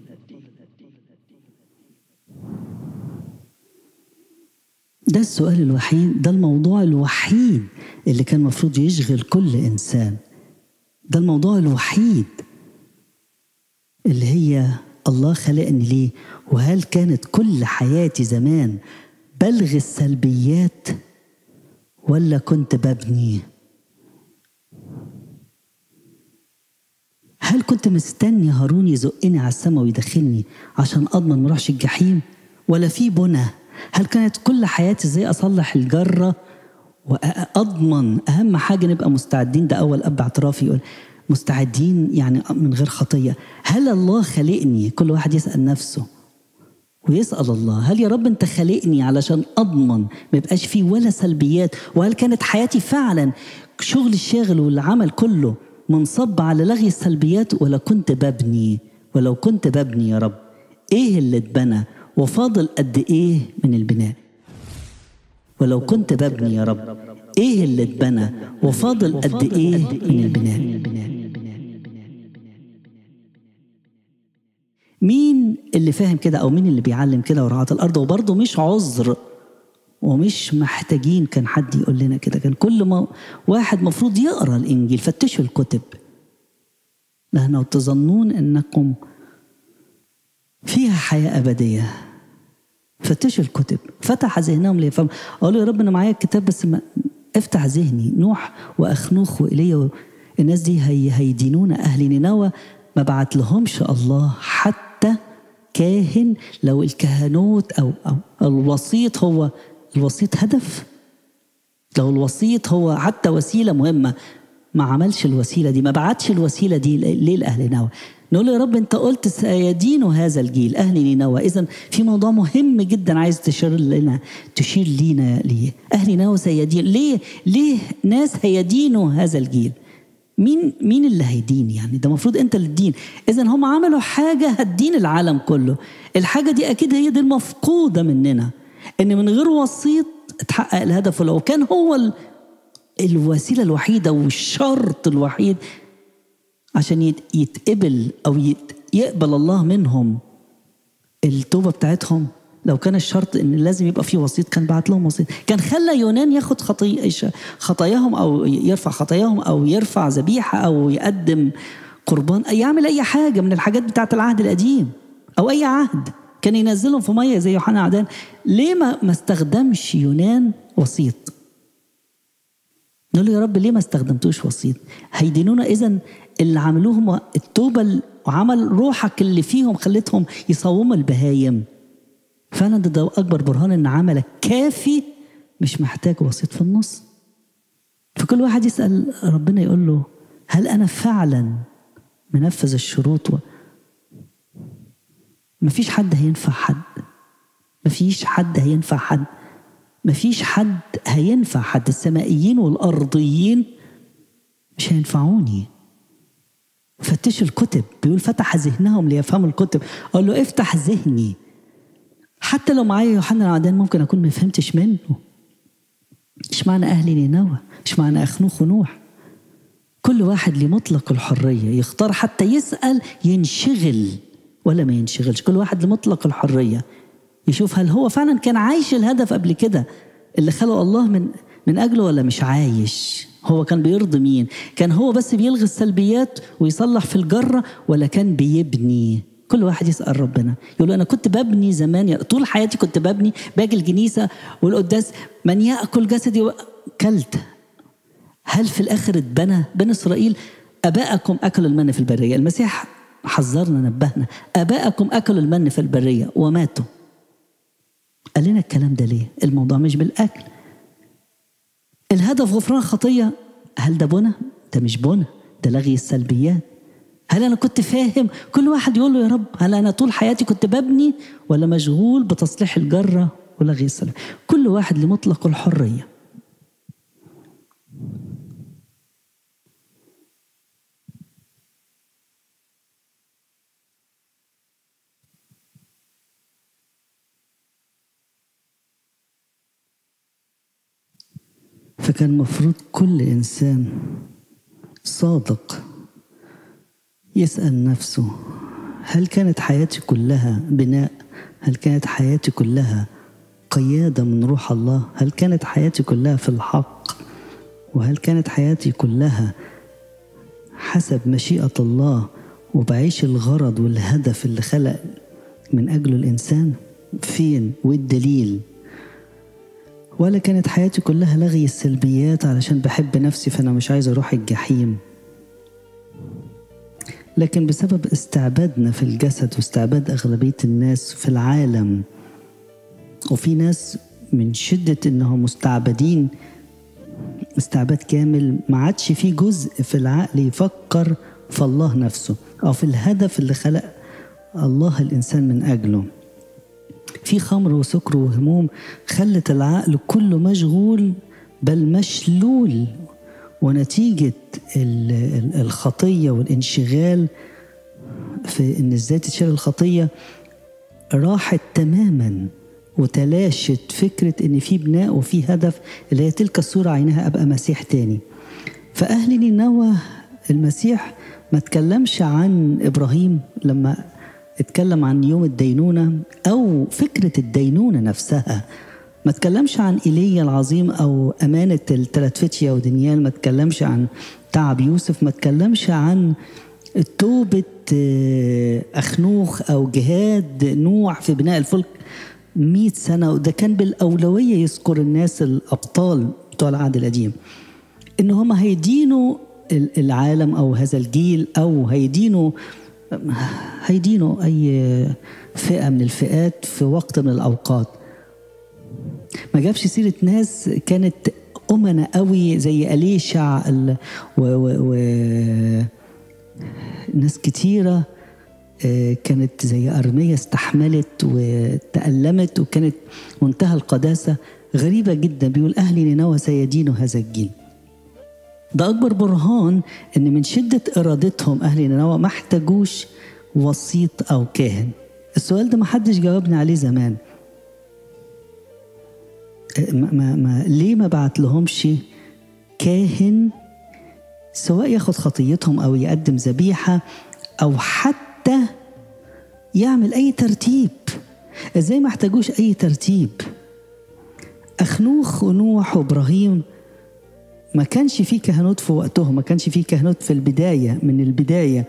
ده السؤال الوحيد ده الموضوع الوحيد اللي كان المفروض يشغل كل انسان ده الموضوع الوحيد اللي هي الله خلقني ليه وهل كانت كل حياتي زمان بلغ السلبيات ولا كنت ببني هل كنت مستني هارون يزقني على السما ويدخلني عشان اضمن ما اروحش الجحيم ولا في بنى هل كانت كل حياتي ازاي اصلح الجره واضمن اهم حاجه نبقى مستعدين ده اول اب اعترافي يقول مستعدين يعني من غير خطية هل الله خلقني كل واحد يسأل نفسه ويسأل الله هل يا رب أنت خلقني علشان أضمن ما يبقاش فيه ولا سلبيات وهل كانت حياتي فعلا شغل الشاغل والعمل كله منصب على لغي السلبيات ولا كنت ببني ولو كنت ببني يا رب ايه اللي اتبنى وفاضل قد ايه من البناء ولو كنت ببني يا رب ايه اللي اتبنى وفاضل قد ايه من البناء مين اللي فاهم كده او مين اللي بيعلم كده ورعاة الارض وبرضه مش عذر ومش محتاجين كان حد يقول لنا كده كان كل ما واحد مفروض يقرا الانجيل فتشوا الكتب لأنه تظنون أنكم فيها حياة أبدية فتشوا الكتب فتح ذهنهم ليفهم قالوا يا رب أنا معايا الكتاب بس ما افتح ذهني نوح وأخنوخ وإيليا الناس دي هي هيدينون أهل نينوى ما بعت لهمش الله حتى كاهن لو الكهنوت أو, أو الوسيط هو الوسيط هدف لو الوسيط هو حتى وسيلة مهمة ما عملش الوسيلة دي ما بعتش الوسيلة دي ليه لأهل نينوى نقول له يا رب انت قلت سيدين هذا الجيل اهل نينوى اذا في موضوع مهم جدا عايز تشير لنا تشير لينا ليه اهل نينوى سيدين ليه ليه ناس هيدينوا هذا الجيل مين مين اللي هيدين يعني ده المفروض انت اللي تدين اذا هم عملوا حاجه هتدين العالم كله الحاجه دي اكيد هي دي المفقوده مننا ان من غير وسيط اتحقق الهدف ولو كان هو الوسيله الوحيده والشرط الوحيد عشان يتقبل او يقبل الله منهم التوبه بتاعتهم لو كان الشرط ان لازم يبقى في وسيط كان بعت لهم وسيط كان خلى يونان ياخد خطي خطاياهم او يرفع خطاياهم او يرفع ذبيحه او يقدم قربان يعمل اي حاجه من الحاجات بتاعه العهد القديم او اي عهد كان ينزلهم في ميه زي يوحنا عدان ليه ما ما استخدمش يونان وسيط نقول له يا رب ليه ما استخدمتوش وسيط هيدينونا اذا اللي عملوهم التوبه وعمل روحك اللي فيهم خلتهم يصوموا البهايم فعلا ده, ده اكبر برهان ان عملك كافي مش محتاج وسيط في النص فكل واحد يسال ربنا يقول له هل انا فعلا منفذ الشروط و... مفيش حد هينفع حد مفيش حد هينفع حد مفيش حد هينفع حد السمائيين والأرضيين مش هينفعوني فتشوا الكتب بيقول فتح ذهنهم ليفهموا الكتب قال له افتح ذهني حتى لو معايا يوحنا العدان ممكن اكون ما فهمتش منه ايش معنى اهل نينوى ايش معنى اخنوخ ونوح كل واحد ليه مطلق الحريه يختار حتى يسال ينشغل ولا ما ينشغلش كل واحد لمطلق الحريه يشوف هل هو فعلا كان عايش الهدف قبل كده اللي خلقه الله من من اجله ولا مش عايش هو كان بيرضي مين كان هو بس بيلغي السلبيات ويصلح في الجره ولا كان بيبني كل واحد يسال ربنا يقول انا كنت ببني زمان طول حياتي كنت ببني باجي الكنيسه والقداس من ياكل جسدي كلت هل في الاخر اتبنى بني اسرائيل اباءكم اكلوا المن في البريه المسيح حذرنا نبهنا اباءكم اكلوا المن في البريه وماتوا قال لنا الكلام ده ليه الموضوع مش بالاكل الهدف غفران خطيه هل ده بنى ده مش بنى ده لغي السلبيات هل انا كنت فاهم كل واحد يقول له يا رب هل انا طول حياتي كنت ببني ولا مشغول بتصليح الجره ولغي السلام كل واحد لمطلق الحريه فكان المفروض كل انسان صادق يسال نفسه هل كانت حياتي كلها بناء هل كانت حياتي كلها قياده من روح الله هل كانت حياتي كلها في الحق وهل كانت حياتي كلها حسب مشيئه الله وبعيش الغرض والهدف اللي خلق من اجله الانسان فين والدليل ولا كانت حياتي كلها لغي السلبيات علشان بحب نفسي فأنا مش عايز أروح الجحيم لكن بسبب استعبادنا في الجسد واستعباد أغلبية الناس في العالم وفي ناس من شدة إنهم مستعبدين استعباد كامل ما عادش فيه جزء في العقل يفكر في الله نفسه أو في الهدف اللي خلق الله الإنسان من أجله في خمر وسكر وهموم خلت العقل كله مشغول بل مشلول ونتيجة الخطية والانشغال في إن إزاي تشيل الخطية راحت تماما وتلاشت فكرة إن في بناء وفي هدف اللي هي تلك الصورة عينها أبقى مسيح تاني فأهل نينوى المسيح ما تكلمش عن إبراهيم لما اتكلم عن يوم الدينونة أو فكرة الدينونة نفسها ما تكلمش عن إيليا العظيم أو أمانة التلات فتية ودانيال ما تكلمش عن تعب يوسف ما تكلمش عن توبة أخنوخ أو جهاد نوح في بناء الفلك مئة سنة وده كان بالأولوية يذكر الناس الأبطال بتوع العهد القديم إن هم هيدينوا العالم أو هذا الجيل أو هيدينوا هيدينوا أي فئة من الفئات في وقت من الأوقات ما جابش سيرة ناس كانت أمنة قوي زي أليشع و, و, و ناس كتيرة كانت زي أرمية استحملت وتألمت وكانت منتهى القداسة غريبة جدا بيقول أهل نينوى سيدينوا هذا الجيل ده أكبر برهان إن من شدة إرادتهم أهل نينوى ما احتاجوش وسيط أو كاهن السؤال ده ما حدش جاوبنا عليه زمان ما, ما, ما ليه ما بعت لهمش كاهن سواء ياخد خطيتهم أو يقدم ذبيحة أو حتى يعمل أي ترتيب إزاي ما احتاجوش أي ترتيب أخنوخ ونوح وإبراهيم ما كانش فيه كهنوت في وقتهم ما كانش فيه كهنوت في البداية من البداية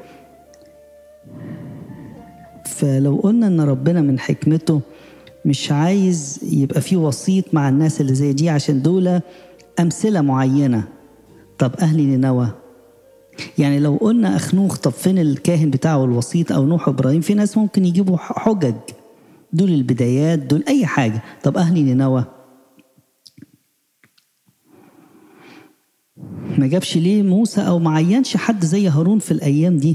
فلو قلنا ان ربنا من حكمته مش عايز يبقى فيه وسيط مع الناس اللي زي دي عشان دول أمثلة معينة طب أهل نينوى يعني لو قلنا أخنوخ طب فين الكاهن بتاعه الوسيط أو نوح إبراهيم في ناس ممكن يجيبوا حجج دول البدايات دول أي حاجة طب أهل نينوى ما جابش ليه موسى أو ما عينش حد زي هارون في الأيام دي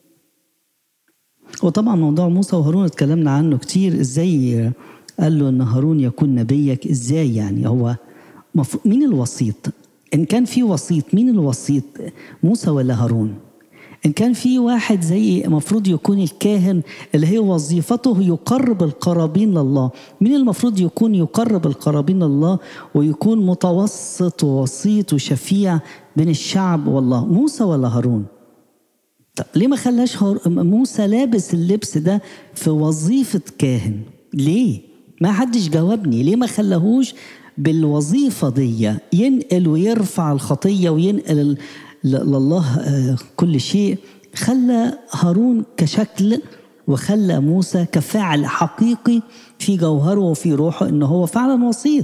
وطبعا موضوع موسى وهارون اتكلمنا عنه كتير ازاي قال له ان هارون يكون نبيك ازاي يعني هو مف... مين الوسيط ان كان في وسيط مين الوسيط موسى ولا هارون ان كان في واحد زي المفروض يكون الكاهن اللي هي وظيفته يقرب القرابين لله مين المفروض يكون يقرب القرابين لله ويكون متوسط ووسيط وشفيع بين الشعب والله موسى ولا هارون طب ليه ما خلاش موسى لابس اللبس ده في وظيفة كاهن ليه ما حدش جاوبني ليه ما خلاهوش بالوظيفة دي ينقل ويرفع الخطية وينقل لله كل شيء خلى هارون كشكل وخلى موسى كفعل حقيقي في جوهره وفي روحه ان هو فعلا وسيط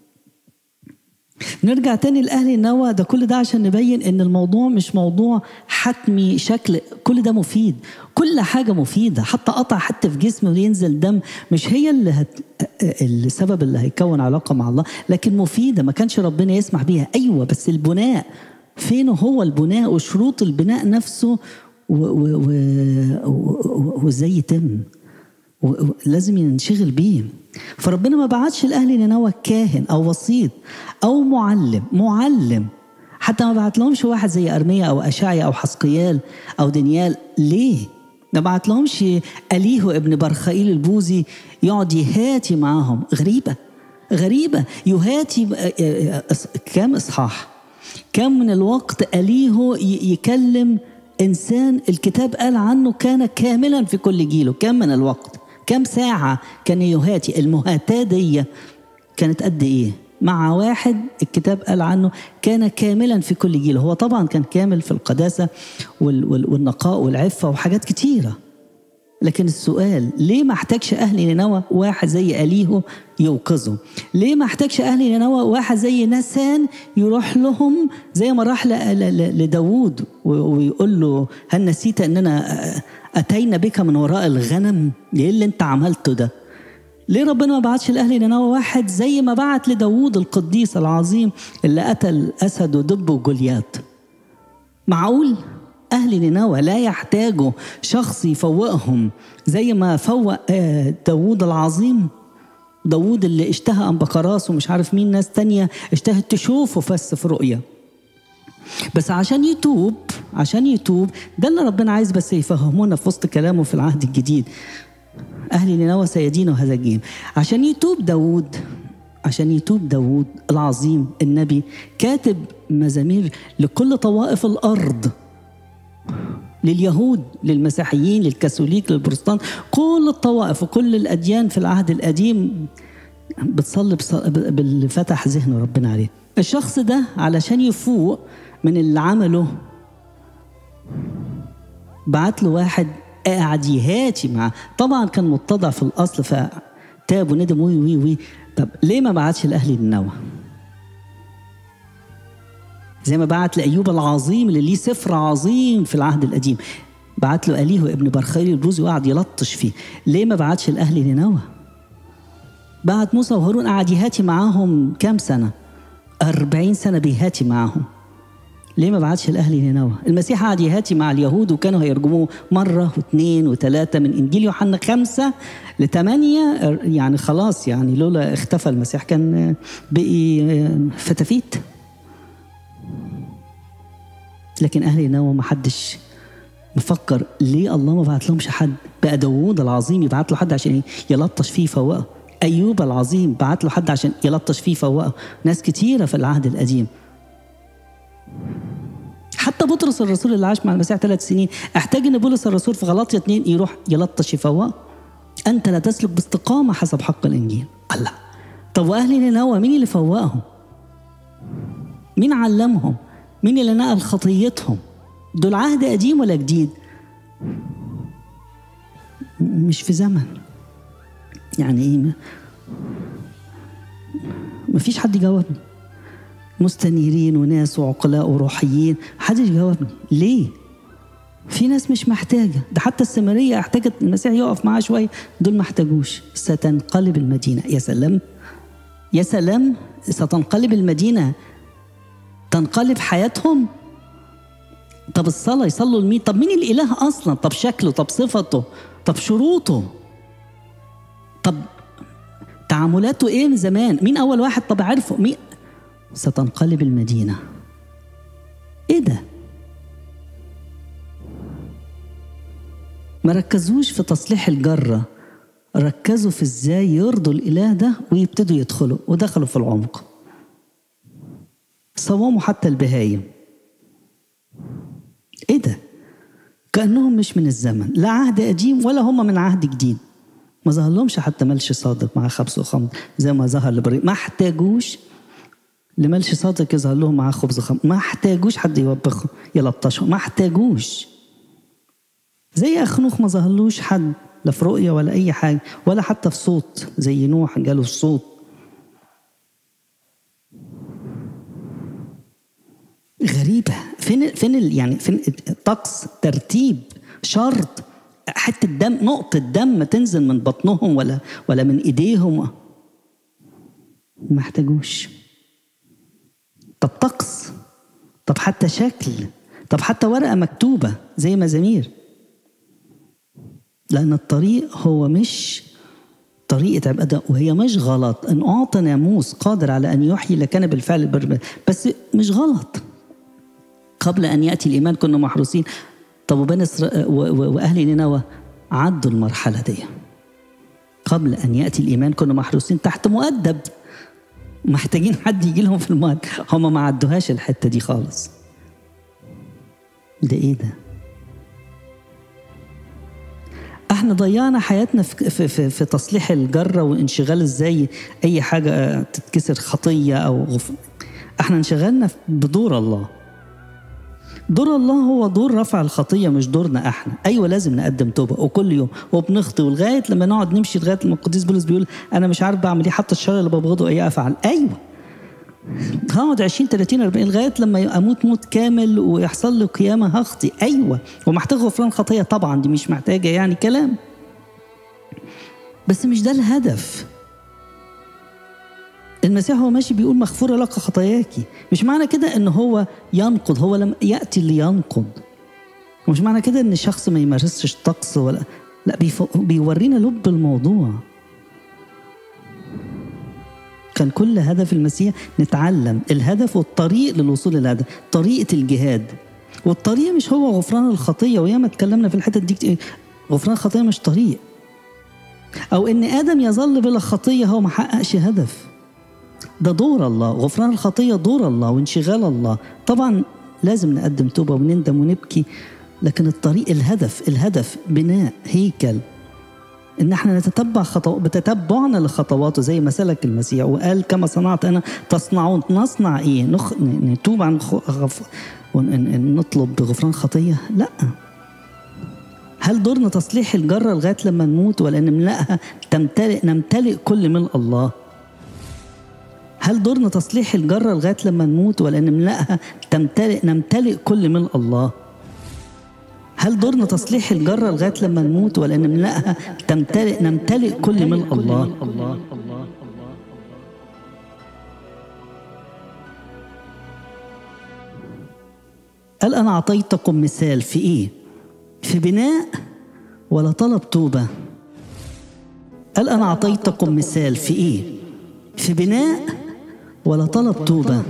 نرجع تاني لأهل النوى ده كل ده عشان نبين إن الموضوع مش موضوع حتمي شكل كل ده مفيد كل حاجة مفيدة حتى قطع حتى في جسم وينزل دم مش هي اللي هت... السبب اللي هيكون علاقة مع الله لكن مفيدة ما كانش ربنا يسمح بيها أيوة بس البناء فين هو البناء وشروط البناء نفسه وازاي يتم لازم ينشغل بيه فربنا ما بعتش لاهل نينوى كاهن او وسيط او معلم معلم حتى ما بعت لهمش واحد زي ارميا او اشعيا او حسقيال او دانيال ليه ما بعت لهمش اليهو ابن برخائيل البوزي يقعد يهاتي معاهم غريبه غريبه يهاتي كام اصحاح كم من الوقت اليهو يكلم انسان الكتاب قال عنه كان كاملا في كل جيله كم من الوقت كم ساعة كان يهاتي المهاتاة دي كانت قد إيه مع واحد الكتاب قال عنه كان كاملا في كل جيل هو طبعا كان كامل في القداسة والنقاء والعفة وحاجات كتيرة لكن السؤال ليه ما احتاجش أهل نينوى واحد زي أليهو يوقظه ليه ما احتاجش أهل نينوى واحد زي نسان يروح لهم زي ما راح لداود ويقول له هل نسيت أننا أتينا بك من وراء الغنم ايه اللي انت عملته ده ليه ربنا ما بعتش لاهل نينوى واحد زي ما بعت لداوود القديس العظيم اللي قتل اسد ودب وجوليات معقول اهل نينوى لا يحتاجوا شخص يفوقهم زي ما فوق آه، داوود العظيم داوود اللي اشتهى أنبقراس ومش عارف مين ناس تانية اشتهت تشوفه بس في رؤية بس عشان يتوب عشان يتوب ده اللي ربنا عايز بس يفهمونا في وسط كلامه في العهد الجديد أهل نينوى سيدين وهذا الجيل عشان يتوب داوود عشان يتوب داوود العظيم النبي كاتب مزامير لكل طوائف الأرض لليهود للمسيحيين للكاثوليك للبروتستانت كل الطوائف وكل الأديان في العهد القديم بتصلي باللي فتح ذهن ربنا عليه الشخص ده علشان يفوق من اللي عمله بعت له واحد قاعد يهاتي معاه طبعا كان متضع في الاصل فتاب وندم وي وي وي طب ليه ما بعتش لاهل النوى زي ما بعت لايوب العظيم اللي ليه سفر عظيم في العهد القديم بعت له اليه ابن برخيل البوزي وقعد يلطش فيه ليه ما بعتش لاهل نينوى بعت موسى وهارون قعد يهاتي معاهم كام سنه أربعين سنة بيهاتي معاهم ليه ما بعتش الأهل نينوى المسيح قعد يهاتي مع اليهود وكانوا هيرجموه مرة واثنين وثلاثة من إنجيل يوحنا خمسة لثمانية يعني خلاص يعني لولا اختفى المسيح كان بقي فتافيت لكن أهل نينوى ما حدش مفكر ليه الله ما بعت لهمش حد بقى داوود العظيم يبعت له حد عشان يلطش فيه يفوقه أيوب العظيم بعت له حد عشان يلطش فيه يفوقه ناس كتيرة في العهد القديم حتى بطرس الرسول اللي عاش مع المسيح ثلاث سنين احتاج ان بولس الرسول في غلطية اتنين يروح يلطش يفوق انت لا تسلك باستقامة حسب حق الانجيل الله طب واهل نينوى مين اللي فوقهم مين علمهم مين اللي نقل خطيتهم دول عهد قديم ولا جديد مش في زمن يعني ايه مفيش حد يجاوبني مستنيرين وناس وعقلاء وروحيين محدش جاوبني ليه في ناس مش محتاجة ده حتى السامرية احتاجت المسيح يقف معاه شوية دول ما احتاجوش ستنقلب المدينة يا سلام يا سلام ستنقلب المدينة تنقلب حياتهم طب الصلاة يصلوا لمين طب مين الإله أصلا طب شكله طب صفته طب شروطه طب تعاملاته ايه من زمان مين اول واحد طب عرفه مين ستنقلب المدينه ايه ده ما ركزوش في تصليح الجره ركزوا في ازاي يرضوا الاله ده ويبتدوا يدخلوا ودخلوا في العمق صوموا حتى البهايم ايه ده كانهم مش من الزمن لا عهد قديم ولا هم من عهد جديد ما ظهر لهمش حتى ملش صادق مع خبز وخمر زي ما ظهر لبريء ما احتاجوش لملش صادق يظهر لهم معاه خبز وخمر ما احتاجوش حد يوبخهم يلطشهم ما احتاجوش زي اخنوخ ما ظهرلوش حد لا في رؤية ولا أي حاجة ولا حتى في صوت زي نوح جاله الصوت غريبة فين فين يعني فين طقس ترتيب شرط حته دم نقطه دم تنزل من بطنهم ولا ولا من ايديهم ما احتاجوش طب طقس طب حتى شكل طب حتى ورقه مكتوبه زي مزامير لان الطريق هو مش طريقة عبادة وهي مش غلط إن أعطى ناموس قادر على أن يحيي لكان بالفعل البر بس مش غلط قبل أن يأتي الإيمان كنا محروسين طب وبني واهل نينوى عدوا المرحله دي قبل ان ياتي الايمان كنا محروسين تحت مؤدب محتاجين حد يجي لهم في المؤدب هم ما عدوهاش الحته دي خالص ده ايه ده احنا ضيعنا حياتنا في, في, في, في تصليح الجره وانشغال ازاي اي حاجه تتكسر خطيه او غف... احنا انشغلنا بدور الله دور الله هو دور رفع الخطية مش دورنا احنا أيوة لازم نقدم توبة وكل يوم وبنخطي ولغاية لما نقعد نمشي لغاية لما القديس بولس بيقول أنا مش عارف بعمل إيه حتى الشر اللي ببغضه إيه أفعل أيوة هقعد 20 30 40 لغايه لما اموت موت كامل ويحصل لي قيامه هخطي ايوه ومحتاج غفران خطيه طبعا دي مش محتاجه يعني كلام بس مش ده الهدف المسيح هو ماشي بيقول مغفورة لك خطاياك مش معنى كده ان هو ينقض هو لم يأتي لينقض ومش معنى كده ان الشخص ما يمارسش طقس ولا لا بيورينا لب الموضوع كان كل هدف المسيح نتعلم الهدف والطريق للوصول للهدف طريقة الجهاد والطريق مش هو غفران الخطية وياما اتكلمنا في الحتة دي غفران الخطية مش طريق أو إن آدم يظل بلا خطية هو ما حققش هدف ده دور الله غفران الخطية دور الله وانشغال الله طبعا لازم نقدم توبة ونندم ونبكي لكن الطريق الهدف الهدف بناء هيكل ان احنا نتتبع خطو بتتبعنا لخطواته زي ما سلك المسيح وقال كما صنعت انا تصنعون نصنع ايه نخ... نتوب عن غف... ونطلب بغفران خطيه لا هل دورنا تصليح الجرة لغاية لما نموت ولا نملأها تمتلئ نمتلئ كل ملء الله هل دورنا تصليح الجرة لغاية لما نموت ولا نملأها تمتلئ نمتلئ كل ملء الله هل دورنا تصليح الجرة لغاية لما نموت ولا نملأها تمتلئ نمتلئ كل ملء الله قال أنا أعطيتكم مثال في إيه؟ في بناء ولا طلب توبة؟ قال أنا أعطيتكم مثال في إيه؟ في بناء ولا طلب توبة؟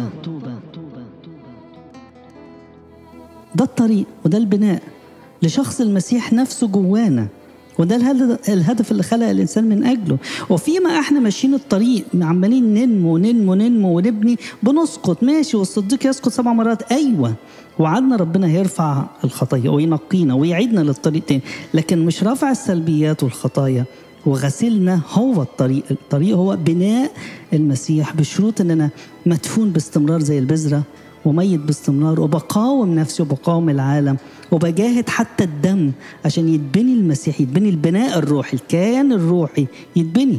ده الطريق وده البناء لشخص المسيح نفسه جوانا وده الهدف اللي خلق الانسان من اجله وفيما احنا ماشيين الطريق عمالين ننمو ننمو ننمو ونبني بنسقط ماشي والصديق يسقط سبع مرات ايوه وعدنا ربنا هيرفع الخطايا وينقينا ويعيدنا للطريق تاني لكن مش رفع السلبيات والخطايا وغسلنا هو الطريق الطريق هو بناء المسيح بشروط ان انا مدفون باستمرار زي البذره وميت باستمرار وبقاوم نفسي وبقاوم العالم وبجاهد حتى الدم عشان يتبني المسيح يتبني البناء الروحي الكيان الروحي يتبني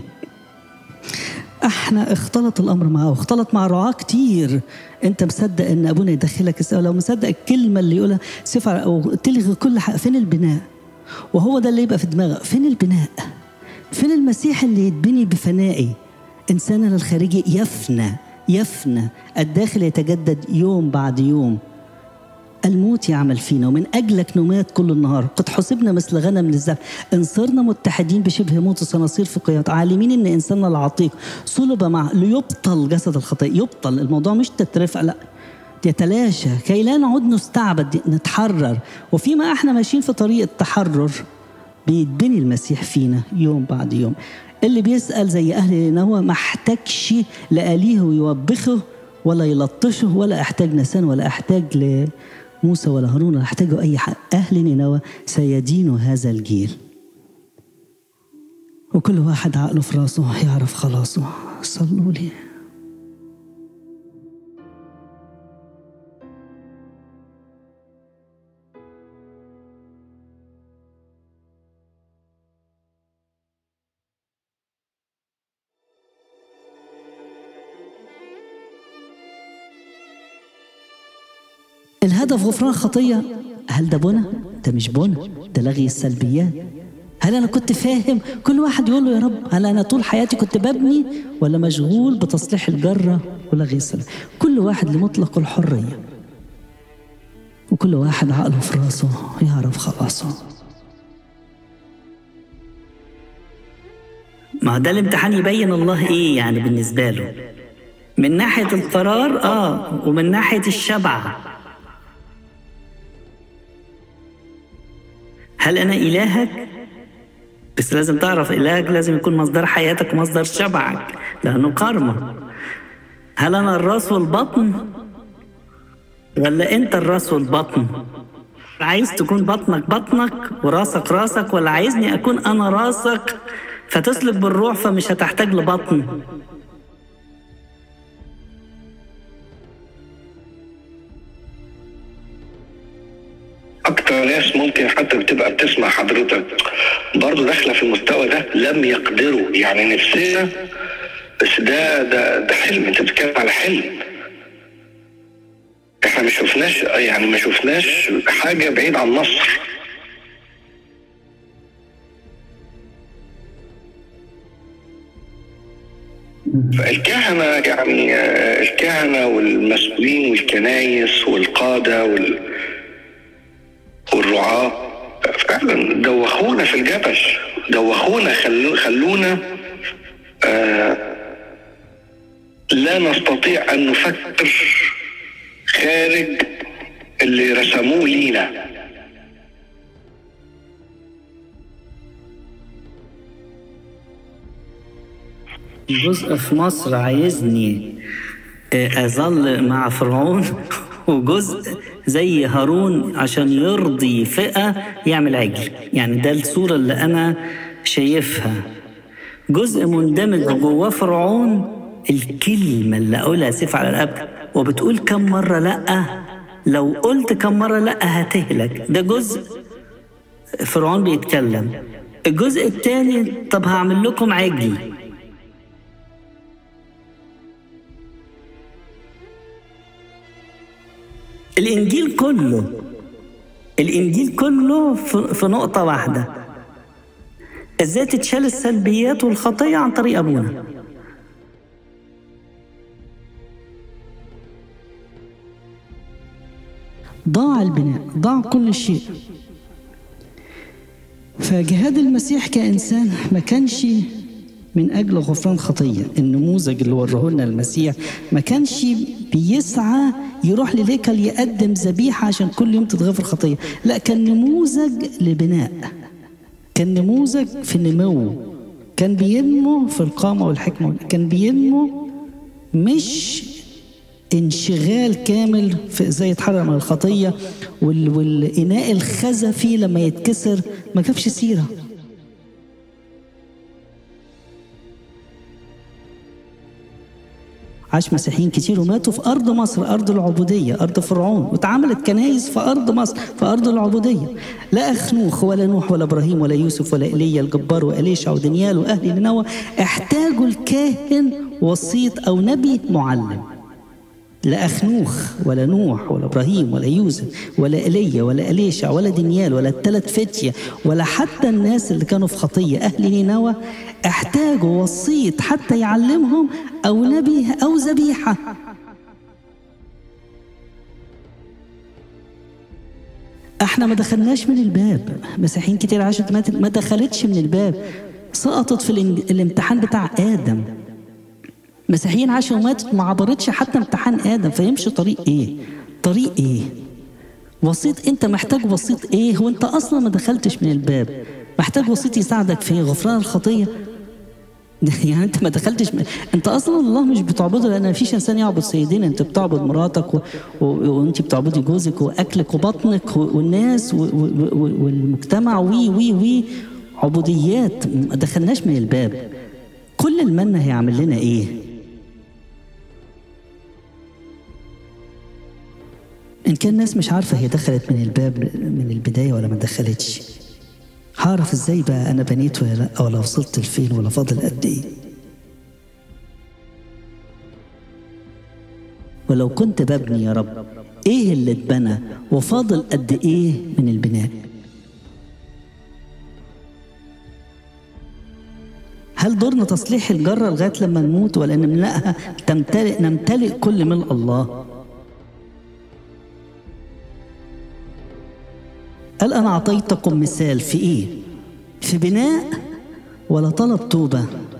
احنا اختلط الامر معاه واختلط مع رعاه كتير انت مصدق ان ابونا يدخلك السؤال لو مصدق الكلمه اللي يقولها سفر او تلغي كل حق فين البناء وهو ده اللي يبقى في دماغك فين البناء فين المسيح اللي يتبني بفنائي انساننا الخارجي يفنى يفنى الداخل يتجدد يوم بعد يوم الموت يعمل فينا ومن أجلك نمات كل النهار قد حسبنا مثل غنم للذهب إن صرنا متحدين بشبه موت الصناصير في قيادة عالمين إن إنساننا العتيق صلب معه ليبطل جسد الخطيئة يبطل الموضوع مش تترفع لا يتلاشى كي لا نعود نستعبد نتحرر وفيما احنا ماشيين في طريق التحرر بيتبني المسيح فينا يوم بعد يوم اللي بيسأل زي أهل نينوى ما احتاجش لآليه ويوبخه ولا يلطشه ولا احتاج نسان ولا احتاج لموسى ولا هارون ولا احتاجوا أي حد أهل نينوى سيدينوا هذا الجيل وكل واحد عقله في راسه يعرف خلاصه صلوا لي الهدف غفران خطية هل ده بنا؟ ده مش بنا ده لغي السلبيات هل أنا كنت فاهم كل واحد يقول له يا رب هل أنا طول حياتي كنت ببني ولا مشغول بتصليح الجرة ولغي السلام كل واحد لمطلق الحرية وكل واحد عقله في راسه يعرف خلاصه ما ده الامتحان يبين الله ايه يعني بالنسبه له من ناحيه القرار اه ومن ناحيه الشبع هل أنا إلهك؟ بس لازم تعرف إلهك لازم يكون مصدر حياتك ومصدر شبعك لأنه كارما هل أنا الراس والبطن؟ ولا أنت الراس والبطن؟ عايز تكون بطنك بطنك وراسك راسك ولا عايزني أكون أنا راسك فتسلك بالروح فمش هتحتاج لبطن اكتر ناس ممكن حتى بتبقى بتسمع حضرتك برضه داخله في المستوى ده لم يقدروا يعني نفسنا بس ده ده ده حلم انت بتتكلم على حلم احنا ما شفناش يعني ما شفناش حاجه بعيد عن مصر فالكهنة يعني آه، الكهنة والمسؤولين والكنايس والقادة وال والرعاة فعلا دوخونا في الجبل دوخونا خلو خلونا آه لا نستطيع أن نفكر خارج اللي رسموه لينا جزء في مصر عايزني آه، أظل مع فرعون وجزء زي هارون عشان يرضي فئة يعمل عجل يعني ده الصورة اللي أنا شايفها جزء مندمج جواه فرعون الكلمة اللي أقولها سيف على رقبتك وبتقول كم مرة لأ لو قلت كم مرة لأ هتهلك ده جزء فرعون بيتكلم الجزء الثاني طب هعمل لكم عجل الإنجيل كله الإنجيل كله في نقطة واحدة ازاي تتشال السلبيات والخطية عن طريق أبونا ضاع البناء ضاع كل شيء فجهاد المسيح كإنسان ما كانش من أجل غفران خطية النموذج اللي وراه لنا المسيح ما كانش بيسعى يروح لليكل يقدم ذبيحة عشان كل يوم تتغفر خطية لا كان نموذج لبناء كان نموذج في النمو كان بينمو في القامة والحكمة كان بينمو مش انشغال كامل في ازاي يتحرر من الخطية والإناء الخزفي لما يتكسر ما جابش سيرة عاش مسيحيين كتير وماتوا في أرض مصر أرض العبودية أرض فرعون واتعملت كنايس في أرض مصر في أرض العبودية لا أخنوخ ولا نوح ولا إبراهيم ولا يوسف ولا إيليا الجبار وإليشع ودانيال وأهل نينوى احتاجوا الكاهن وسيط أو نبي معلم لا أخنوخ ولا نوح ولا إبراهيم ولا يوسف ولا إيليا ولا إليشع ولا دانيال ولا الثلاث فتية ولا حتى الناس اللي كانوا في خطية أهل نينوى احتاجوا وسيط حتى يعلمهم أو نبي أو ذبيحة احنا ما دخلناش من الباب مسيحيين كتير عاشت ما دخلتش من الباب سقطت في الامتحان بتاع آدم مسيحيين عاشوا وماتت ما عبرتش حتى امتحان آدم فيمشي طريق إيه؟ طريق إيه؟ وسيط أنت محتاج وسيط إيه وأنت أصلا ما دخلتش من الباب محتاج وسيط يساعدك في غفران الخطية يعني انت ما دخلتش م... انت اصلا الله مش بتعبده لان ما فيش انسان يعبد سيدين انت بتعبد مراتك و... و... وانت بتعبدي جوزك واكلك وبطنك و... والناس و... و... والمجتمع وي وي وي عبوديات ما دخلناش من الباب كل المنة هيعمل لنا ايه ان كان الناس مش عارفه هي دخلت من الباب من البدايه ولا ما دخلتش هعرف ازاي بقى انا بنيت ولا لا ولا وصلت لفين ولا فاضل قد ايه ولو كنت ببني يا رب ايه اللي اتبنى وفاضل قد ايه من البناء هل دورنا تصليح الجرة لغاية لما نموت ولا نملأها تمتلئ نمتلئ كل ملء الله قال أنا أعطيتكم مثال في إيه؟ في بناء ولا طلب توبة؟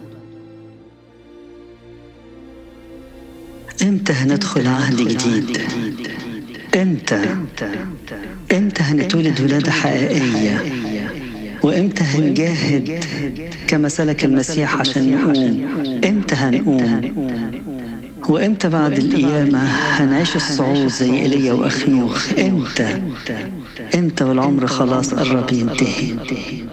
امتى هندخل عهد جديد؟ امتى؟ امتى هنتولد ولادة حقيقية؟ وامتى هنجاهد كما سلك المسيح عشان نقوم؟ امتى هنقوم؟ وامتى بعد القيامة هنعيش الصعود زي ايليا واخنوخ امتى امتى والعمر خلاص قرب ينتهي